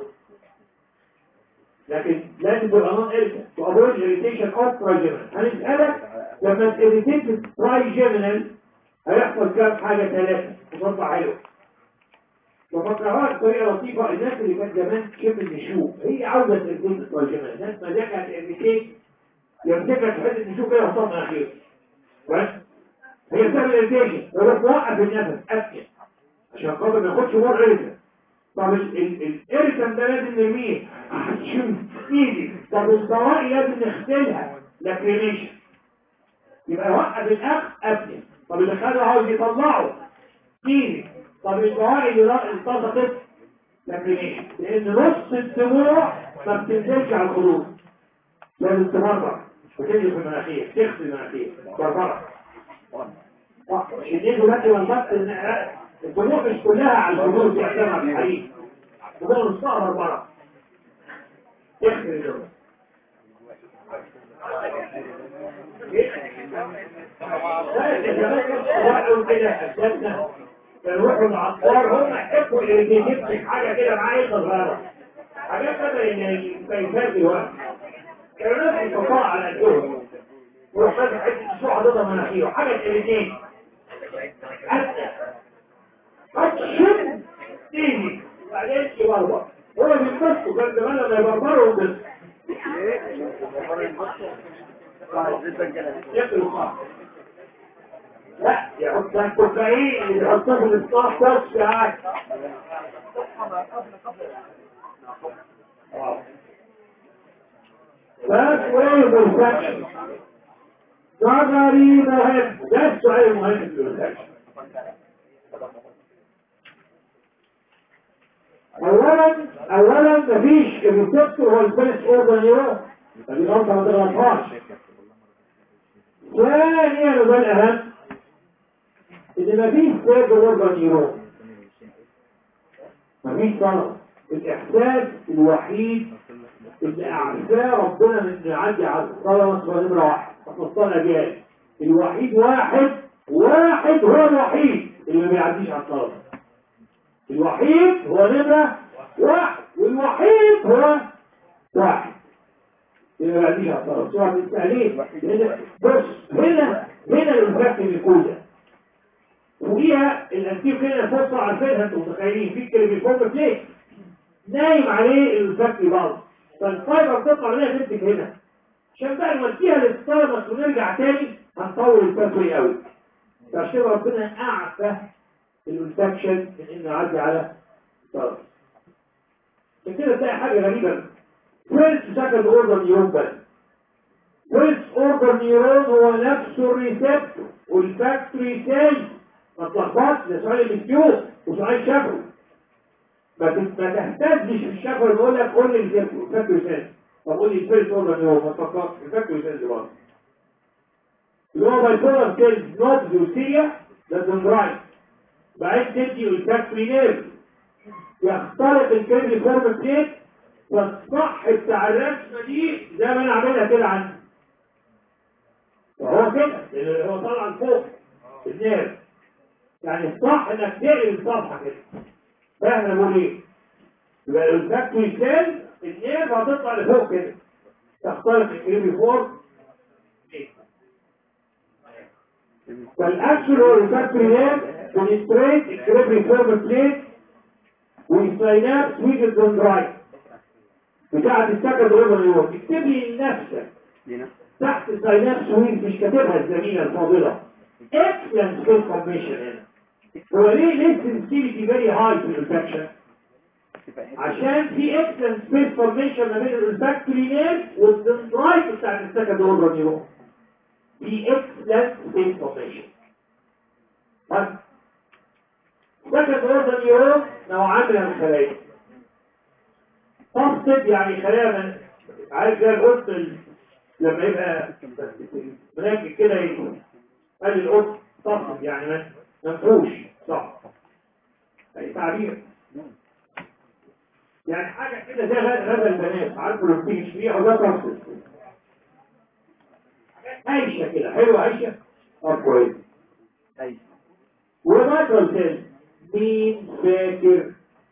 لكن لازم تبقى نون اريتانت تو افويد اريتيشن اوف تراجمنت هنسالك لما تريتيت ترايجيمنال هيحصل كام حاجة ثلاثة وتطلع حلوة وفكرها بطريقة لطيفة الناس اللي كانت زمان تشم النشوف هي عاوزة تركيز الترجمة الناس مزاجها الارميتين يمسكها تحس النشوف كده وحطها من أخير بس هي بسبب الارميتيشن يروح موقف النفس أسكن عشان خاطر ما ياخدش مور اريتن طب الاريتن ده لازم نرميه هتشم ايدي طب الضوائي لازم نغسلها لاكريميشن يبقى وقف الاخ أسكن طب اللي خده عاوز يطلعه ايدي طب الدعاء اللي التصقت لكن لان نص الدموع ما بتنزلش على الخدود لازم تمرر وتنزل في المناخير تغسل المناخير بربرة الشديد دلوقتي بالظبط ان الدموع مش كلها على الخدود دي احسنها في الحقيقة الدموع نصها بربرة تغسل الدموع يروحوا العطار هم يحبوا اللي يمسك حاجه كده معاه صغيره حاجات مثلا الكيفات دلوقتي كانوا ناس يتوقع على الجهد يروح ماسك حته السوق حاططها مناخيره حاجه الاثنين هتشم تيجي بعدين يبربر هو بيتبسطوا كان زمان لما يبربروا بس ياكلوا خالص لا يحط ده الكوكايين اللي بيحطوه في الاسطاح بس ساعات بس وين بالفكشن نظري مهم ده السؤال المهم في الفكشن اولا اولا مفيش الريسبتور هو الفينس اورجان يورا فدي غلطه ما تغلطهاش ثانيا وده الأهم إن مفيش سيرد أورجان نيرون مفيش طلب الإحساس الوحيد اللي أعزاه ربنا من إنه يعدي على الصلاة هو نمرة واحد الصلاة جاي الوحيد واحد واحد هو الوحيد اللي ما بيعديش على الصلاة الوحيد هو نمرة واحد والوحيد هو واحد اللي ما بيعديش على الصلاة سواء بالتعليم لأن بص هنا هنا الانفاق الكوزة فوقيها الانتيب كده فرصة عارفينها انتوا متخيلين في التليفون بلاي نايم عليه الانفاق بعض فالفايبر تطلع منها تمسك هنا عشان بقى نوديها للثالمس ونرجع تاني هنطول التسوي قوي فعشان كده ربنا اعفى الانفكشن من انه يعدي على الثالمس عشان كده تلاقي حاجه غريبه فيرست سكند اوردر نيورون بس فيرست اوردر نيورون هو نفسه الريسبتور والفاكتوري سيل ما تلخبطش ده سؤال الاسيوط وسؤال شفوي ما تت- ما تهتزش في الشفوي بيقول لك قول لي الفاكتوري سيل طب قول لي الفيرست اوردر نيورون ما تفكرش الفاكتوري سيل برضه اللي هو بايبولار سيلز نوبز وسيا ده دندرايت بعدين تدي الفاكتوري نيرف يخترق الكيرلي فورم بليت فالصح بتاع الرسمه دي زي ما انا عاملها كده عندي وهو كده اللي هو طالع لفوق النيرف يعني الصح انك تقلب الصفحه كده فاحنا بنقول ايه؟ يبقى الفاكتوري سيل النيرف هتطلع لفوق كده تخترق الكيرلي فورم فالاكشن هو الفاكتوري نيرف بنستريت الكيرلي فورم بليت والساينابس ويجد الدندرايت بتاعت السكند اوردر نيورون اكتب لي لنفسك دينا تحت الساينابس ويجد مش كاتبها الزميله الفاضله اكسلنت سكيل فورميشن هنا هو ليه ليه sensitivity فيري هاي في الانفكشن عشان في اكسلنت سبيس فورميشن ما بين الفاكتوري نيرف والدندرايت بتاعت السكند اوردر نيورون في اكسلنت سبيس فورميشن طيب سكند اوردر نيورون نوعان من الخلايا تصطب يعني خلايا من عارف زي القط ال- لما يبقى هناك كده يقول قال القط تصطب يعني من- منفوش صح اي تعبير يعني حاجة كده زي غ- غزل البنات عارفوا لما تيجي تشتريها وده تصطب عايشة كده حلوة عايشة اه كويس ايوه ومايكرال سيل مين فاكر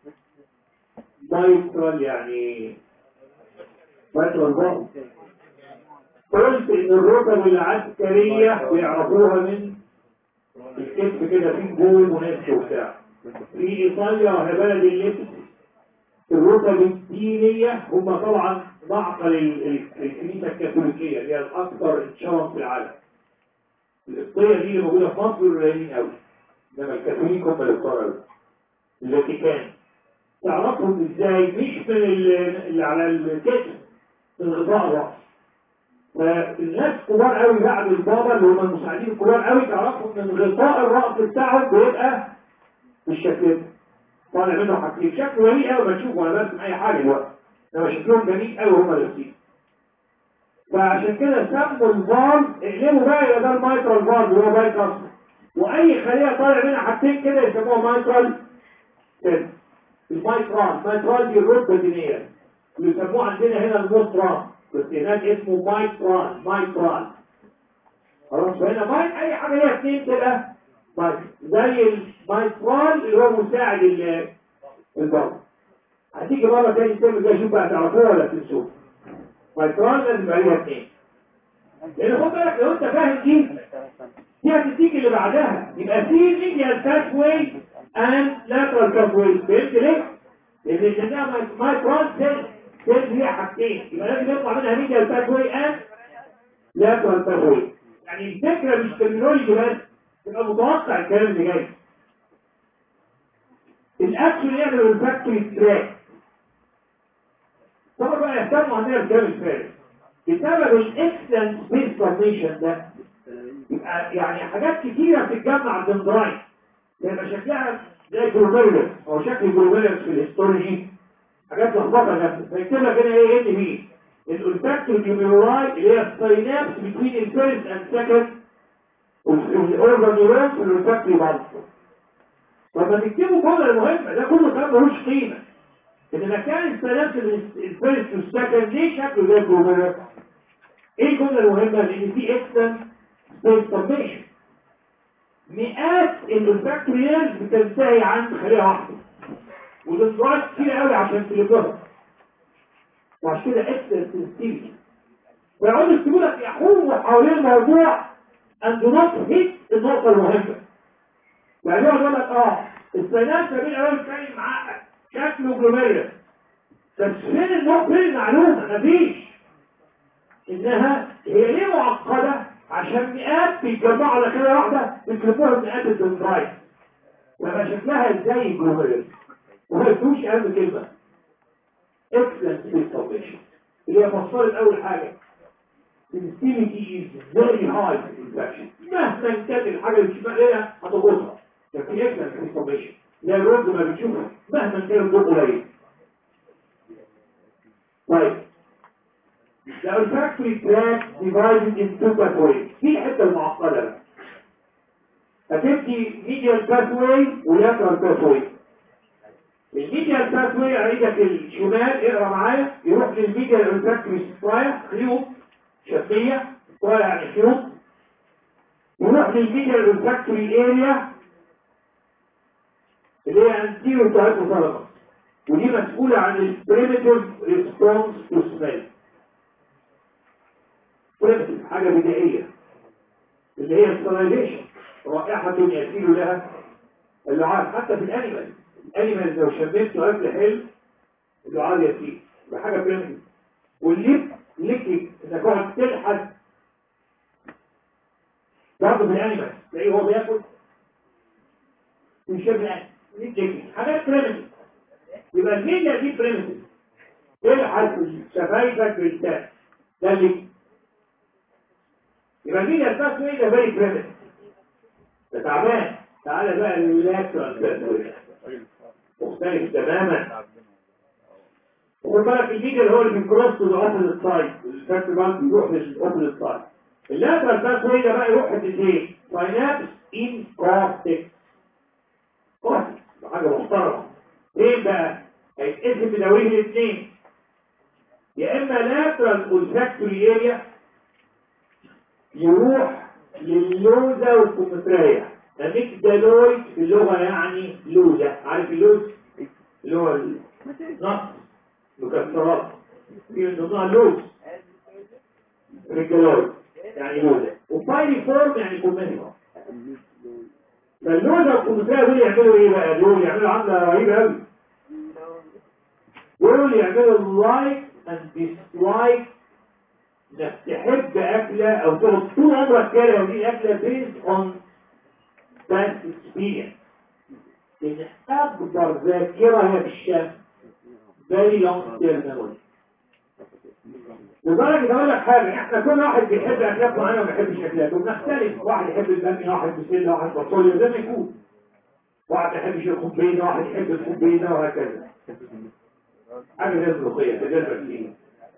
مايكرال يعني مايكرال بوم قلت ان الركب العسكرية بيعرفوها من الكتف كده في جول ونفس وبتاع في ايطاليا وهي بلد اللبس الركب الدينية هم طبعا معقل ال- ال- الكنيسة الكاثوليكية اللي هي الأكثر انتشارا في العالم القبطية دي اللي موجودة في مصر قليلين قوي انما الكاثوليك هم اللي بتوع الفاتيكان تعرفهم ازاي مش من ال- اللي على الكتف من غطاء الراس فالناس كبار قوي بعد البابا اللي هم المساعدين الكبار قوي تعرفهم من غطاء الراس بتاعهم بيبقى بالشكل ده طالع منه حاجتين شكله جميل قوي ما تشوفه انا برسم اي حاجه دلوقتي انما شكلهم جميل قوي هم لابسين فعشان كده سموا الفالف اقلبوا بقى يبقى ده المايترال فالف اللي هو بايكاس واي خليه طالع منها حاجتين كده يسموها مايترال سيل المايترال مايترال دي الركبه الدينيه اللي يسموه عندنا هنا الموسترال بس هناك اسمه مايترال مايترال خلاص فهنا مايت اي حاجه ليها اثنين كده مايت زي المايترال اللي هو مساعد ال- البطن هتيجي مره تاني الترم ده شوف بقى تعرفوها ولا تنسوها مايترال لازم يبقى ليها اثنين لان خد بالك لو انت فاهم دي دي هتديك اللي بعدها يبقى في ميديال باثوي اند لاترال باثوي فهمت ليه؟ لان لانها مايكرون سيل سيل ليها حاجتين يبقى لازم يطلع منها ميديال باثوي اند لاترال باثوي يعني الفكره مش ترمينولوجي بس تبقى متوقع الكلام اللي جاي الاكشن يعمل الفاكتوري تراك طبعا بقى يهتموا عندنا بكلام الفارق بسبب الاكسلنت سبيس فورميشن ده يبقى يعني حاجات كتيرة بتتجمع الدندراين يبقى شكلها زي جلوميرولس هو شكل جلوميرولس في الهيستولوجي حاجات لخبطه نفسه فيكتب لك هنا ايه ان بي الأولفاكتوري جلوميرولاي اللي هي الساينابس بين الفيرست اند سكند الاورجان نيورون في الأولفاكتوري بالز لما تكتبوا جملة المهمة ده كله كلام ملوش قيمة إن مكان الساينابس الفيرست والسكند ليه شكله زي الجلوميرولاي ايه الجملة المهمة لان في اكسن سبيس فورميشن مئات الفاكتوريالز بتنتهي عند خلية واحدة ودستورات كتير قوي عشان تلقاها وعشان كده اكسن سنسيتيفيتي فيقعدوا يكتبوا لك يحوموا حوالين الموضوع and do not hit النقطة المهمة يعني يقعد يقول لك اه السينات ما بين الاول بتاعي معقد شكله جلوميريا بس فين النقطة فين المعلومة مفيش انها هي ليه معقدة عشان مئات بيتجمعوا على كده واحدة بيكتبوها مئات الدندرايت ويبقى شكلها ازاي الجلوميريا وما يكتبوش اهم كلمة excellent space formation اللي هي فصلت اول حاجة sensitivity is very high في infection مهما كانت الحاجة اللي بتشبه ليها هتضغطها لكن excellent space formation لا الرد ما بتشوفها مهما كان الضوء قليل طيب The olfactory tract divided in two pathways. في الحتة المعقدة بقى. هتبدي medial pathway ولاترال pathway. الميديال باثوي عيدك الشمال اقرا معايا يروح للميديال olfactory سترايا خيوط شفية سترايا يعني خيوط يروح للميديال olfactory اريا اللي هي anterior to hypothalamus ودي مسؤولة عن ال primitive response to smell primitive حاجة بدائية اللي هي السلايفيشن رائحة يسير لها اللعاب حتى في الانيمال الانيمال لو شميته اكل حلو اللعاب يسير ده حاجة بريمتيف والليب ليكيك انك تقعد تلحس برضه في الانيمال تلاقيه هو بياكل ويشم الاكل ليكيك حاجات بريمتيف يبقى الميديا دي بريمتيف تلحس شفايفك بالتاك ده اللي يبقى مين الفاس ايه ده فيري بريمتيف ده تعبان تعالى بقى لللاكترال باثوي مختلف تماما وخد بالك الميديا اللي هو اللي بيكروس تو ذا اوبوزيت سايد الفاكت بانك بيروح للاوبوزيت سايد اللاترال باثوي ده بقى يروح حتتين ساينابس ان كورتكس كورتكس ده حاجه محترمه ايه بقى هيتقسم بدوريه الاثنين يا اما لاترال اولفاكتوري اريا يروح للوزة والكومترية اميكدالويد في اللغة يعني لوزة عارف اللوز اللي هو النص مكسرات في من ضمنها اللوز ريجالويد يعني لوزة وفايري فورم يعني كومترية فاللوزة والكومترية دول يعملوا ايه بقى دول يعملوا عملة رهيبة قوي دول يعملوا لايك اند ديسلايك انك تحب اكلة او تقعد طول عمرك كاره ودي اكلة based on past experience لان اكبر ذاكرة هي في الشم very long term memory لدرجة اقول لك حاجة احنا كل واحد بيحب اكلات معينة وما بيحبش اكلات وبنختلف واحد يحب البامية واحد بسلة واحد بصوليا زي ما يكون واحد ما يحبش الخبيزة واحد يحب الخبيزة وهكذا حاجة زي الملوخية تجربة فيه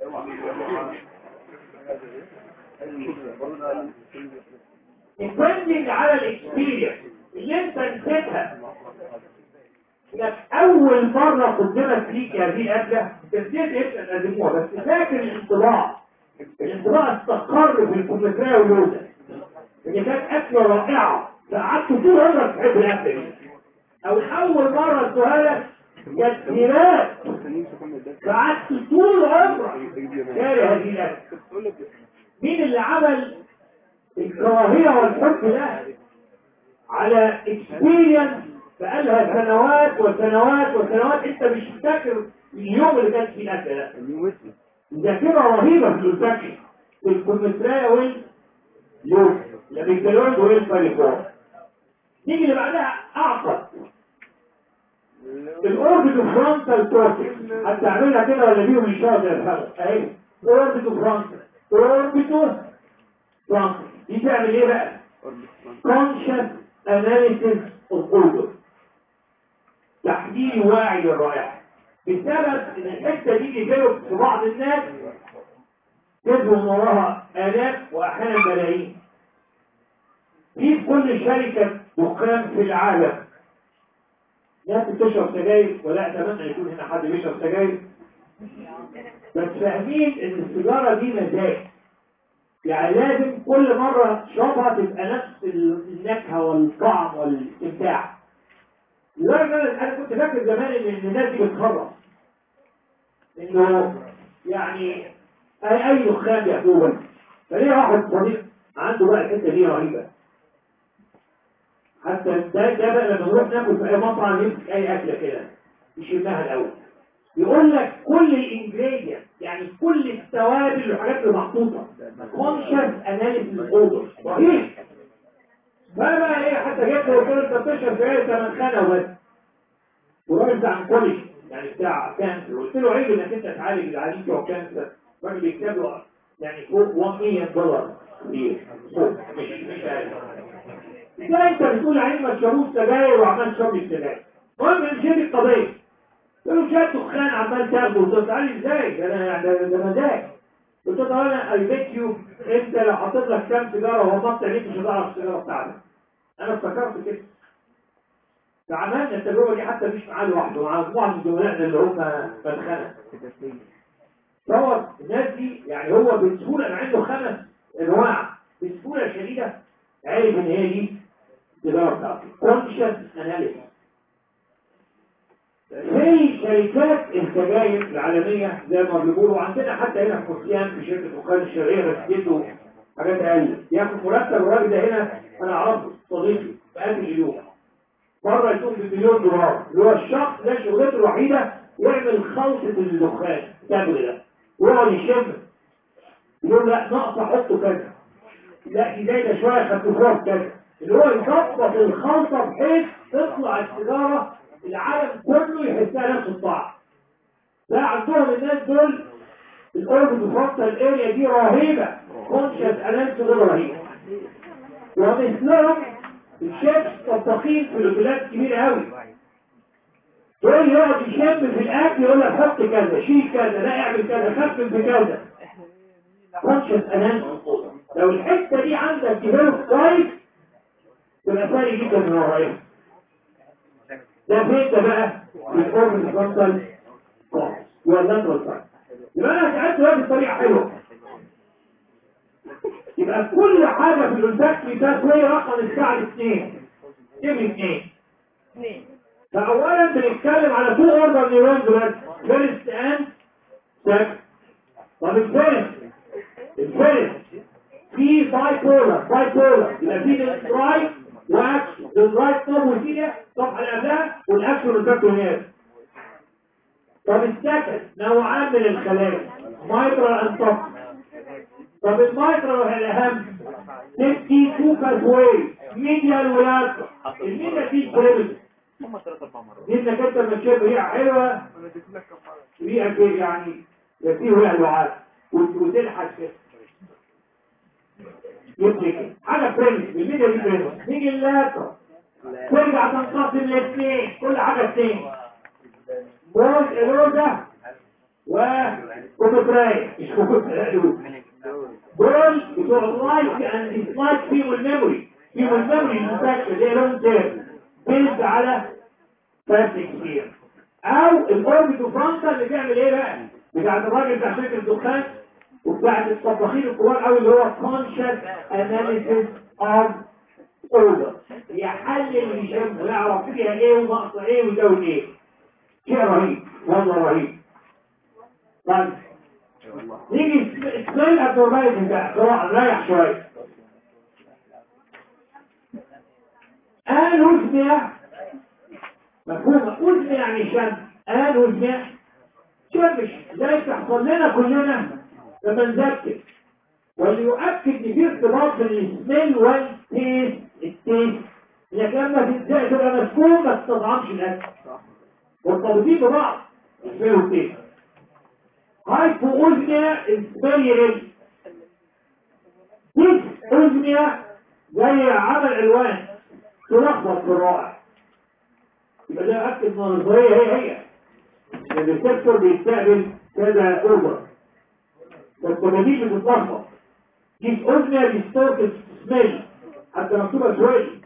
depending على الاكسبيرينس اللي انت نسيتها انك اول مرة قدمت ليك هذه الاكلة انت نسيت اسم الازموها بس فاكر الانطباع الانطباع استقر في الكمثرية واللوزة ان كانت اكلة رائعة فقعدت طول عمرك تحب الاكلة دي او اول مرة ادوها لك جت هناك فقعدت طول عمرك كاره هذه الاكلة مين اللي عمل الكراهية والحب ده على اكسبيرينس بقالها سنوات وسنوات وسنوات انت مش فاكر اليوم اللي كانت فيه الاكل ده ذاكرة رهيبة في الانفكشن في الكومتريا واليوز الاميجدالويد والفاليفور نيجي اللي بعدها اعقد الاوربيتو فرونتال كورتكس هتعملها كده ولا بيهم ان شاء الله يفهموا اهي اوربيتو فرونتال اوربيتو فرونتال دي تعمل ايه بقى conscious analysis of odor تحليل واعي للرائحة بسبب ان الحتة دي ديفلوب في بعض الناس كسبوا من وراها آلاف وأحيانا ملايين في كل شركة دخان في العالم ناس بتشرب سجاير ولا أتمنى يكون هنا حد بيشرب سجاير بس فاهمين إن السيجارة دي مزاج يعني لازم كل مرة تشربها تبقى نفس النكهة والطعم والاستمتاع لدرجة أنا كنت فاكر زمان إن الناس دي بتخرج إنه يعني أي أي دخان بياخدوه بس فليه واحد صديق عنده بقى الحتة دي رهيبة حتى ده ده بقى لما نروح ناكل في أي مطعم يمسك أي أكلة كده يشمها الأول يقول لك كل الانجريدينت يعني كل التوابل والحاجات اللي محطوطه كونشس اناليسيس اوردر رهيب فانا بقى ايه حتى جبت قلت له انت بتشرب سجاير ثمن خانه وبس والراجل بتاع انكوليج يعني بتاع كانسر قلت له عيب انك انت تعالج العيانين بتوع كانسر الراجل بيكتب له يعني فوق 1 مليون دولار كتير فوق مش مش عارف ازاي انت بتقول عيني ما تشربوش سجاير وعمال تشرب السجاير المهم مش هي دي القضيه قالوا شويه دخان عمال تاخده وتقول علي ازاي ده انا ده ده مزاج قلت له انا اي بيت يو انت لو حطيت لك كام سيجاره وغمضت عينيك مش هتعرف السيجاره بتاعتك انا افتكرت كده فعملنا التجربه دي حتى مش معاه لوحده مع مجموعه من زملائنا اللي هم مدخنه فهو الناس دي يعني هو بسهوله مع انه خمس انواع بسهوله شديده عرف ان هي دي السيجاره بتاعته كونشس اناليسيس في شركات السجاير العالمية زي ما بيقولوا عندنا حتى هنا في مسيان في شركة دخان الشرقية رسيته حاجات أقل ياخد مرتب الراجل ده هنا أنا أعرفه صديقي بقد اليوم مرة يكون بمليون دولار اللي هو الشخص ده شغلته الوحيدة يعمل خلطة الدخان التابل ده ويقعد يشم يقول لا ناقص أحطه كذا لا دي زايدة شوية خففوها كذا اللي هو يظبط الخلطة بحيث تطلع السيجارة العالم كله يحسها نفس الطعم لا عندهم الناس دول الاوربت فrontal الاريا دي رهيبة كونشس اناليسيس غير رهيبة ومثلهم الشيفs طباخين في الاوتيلات كبيرة قوي دول يقعد يشم في الاكل يقول لك حط كذا شيل كذا لا اعمل كذا خفف بكذا كونشس اناليسيس لو الحتة دي عندك ديفلوب كويس تبقى سهل جدا من ورايا ده فين ده بقى الفورم الفرونتال كورس واللاترال سايد يبقى انا ساعدت دلوقتي بطريقه حلوه يبقى كل حاجه في الانفكتي ده شويه رقم الساعه الاثنين جيب اثنين فاولا بنتكلم على تو اوردر نيورونز بس فيرست اند سكند طب الفيرست الفيرست في باي بولر باي بولر يبقى في ديسترايت واكشن ديسترايت طب وكده الصفحه اللي قبلها والاكشن والباكتونيات طب السكند نوعان من الخلايا مايترال اند توب طب المايترال الاهم تبكي تو باثوي ميديال ولاترال الميديا دي بريمتيف هم ثلاثة أربع مرات دي انك انت لما تشوف ريحه حلوه ريحه كده يعني فيه ريحه لعاب وتلحس كده يبقى كده حاجه بريمتيف الميديا دي بريمتيف نيجي اللاترال ترجع تنقسم لاثنين كل حاجه اثنين موز الوزة وكوكوتراي مش كوكوتراي دول بتوع اللايف اند ديسلايك فيهم الميموري فيهم الميموري المنتشر اللي هي لون تيرم بيلد على فاست كتير او الاوربيتو فرونتال اللي بيعمل ايه بقى بتاعت الراجل بتاع شركه الدخان وبتاعت الطباخين الكبار قوي اللي هو كونشس اناليسيس اوف اوردر يحلل ويشم ويعرف فيها ايه وناقصه ايه ويزود ايه شيء رهيب والله رهيب طيب نيجي سؤال ابنورماليتي بقى قراءة نريح شوية قال وزنيا مفهومة وزن يعني شم قال وزنيا شمش زي تحصل لنا كلنا لما نذكر واللي يؤكد ان في ارتباط بين السميل والتيست التيست انك لما تبدا تبقى مسكون ما تستطعمش الاكل مرتبطين ببعض السميل والتيست هايبو اوزنيا السميل ديس اوزنيا زي عمل علوان تلخبط في الرائع يبقى ده يؤكد ان النظريه هي هي الريسبتور بيستقبل كذا اوفر فالكوميدي بتتلخبط كيس اوزميا ديستورت سميل حتى مكتوبه شويه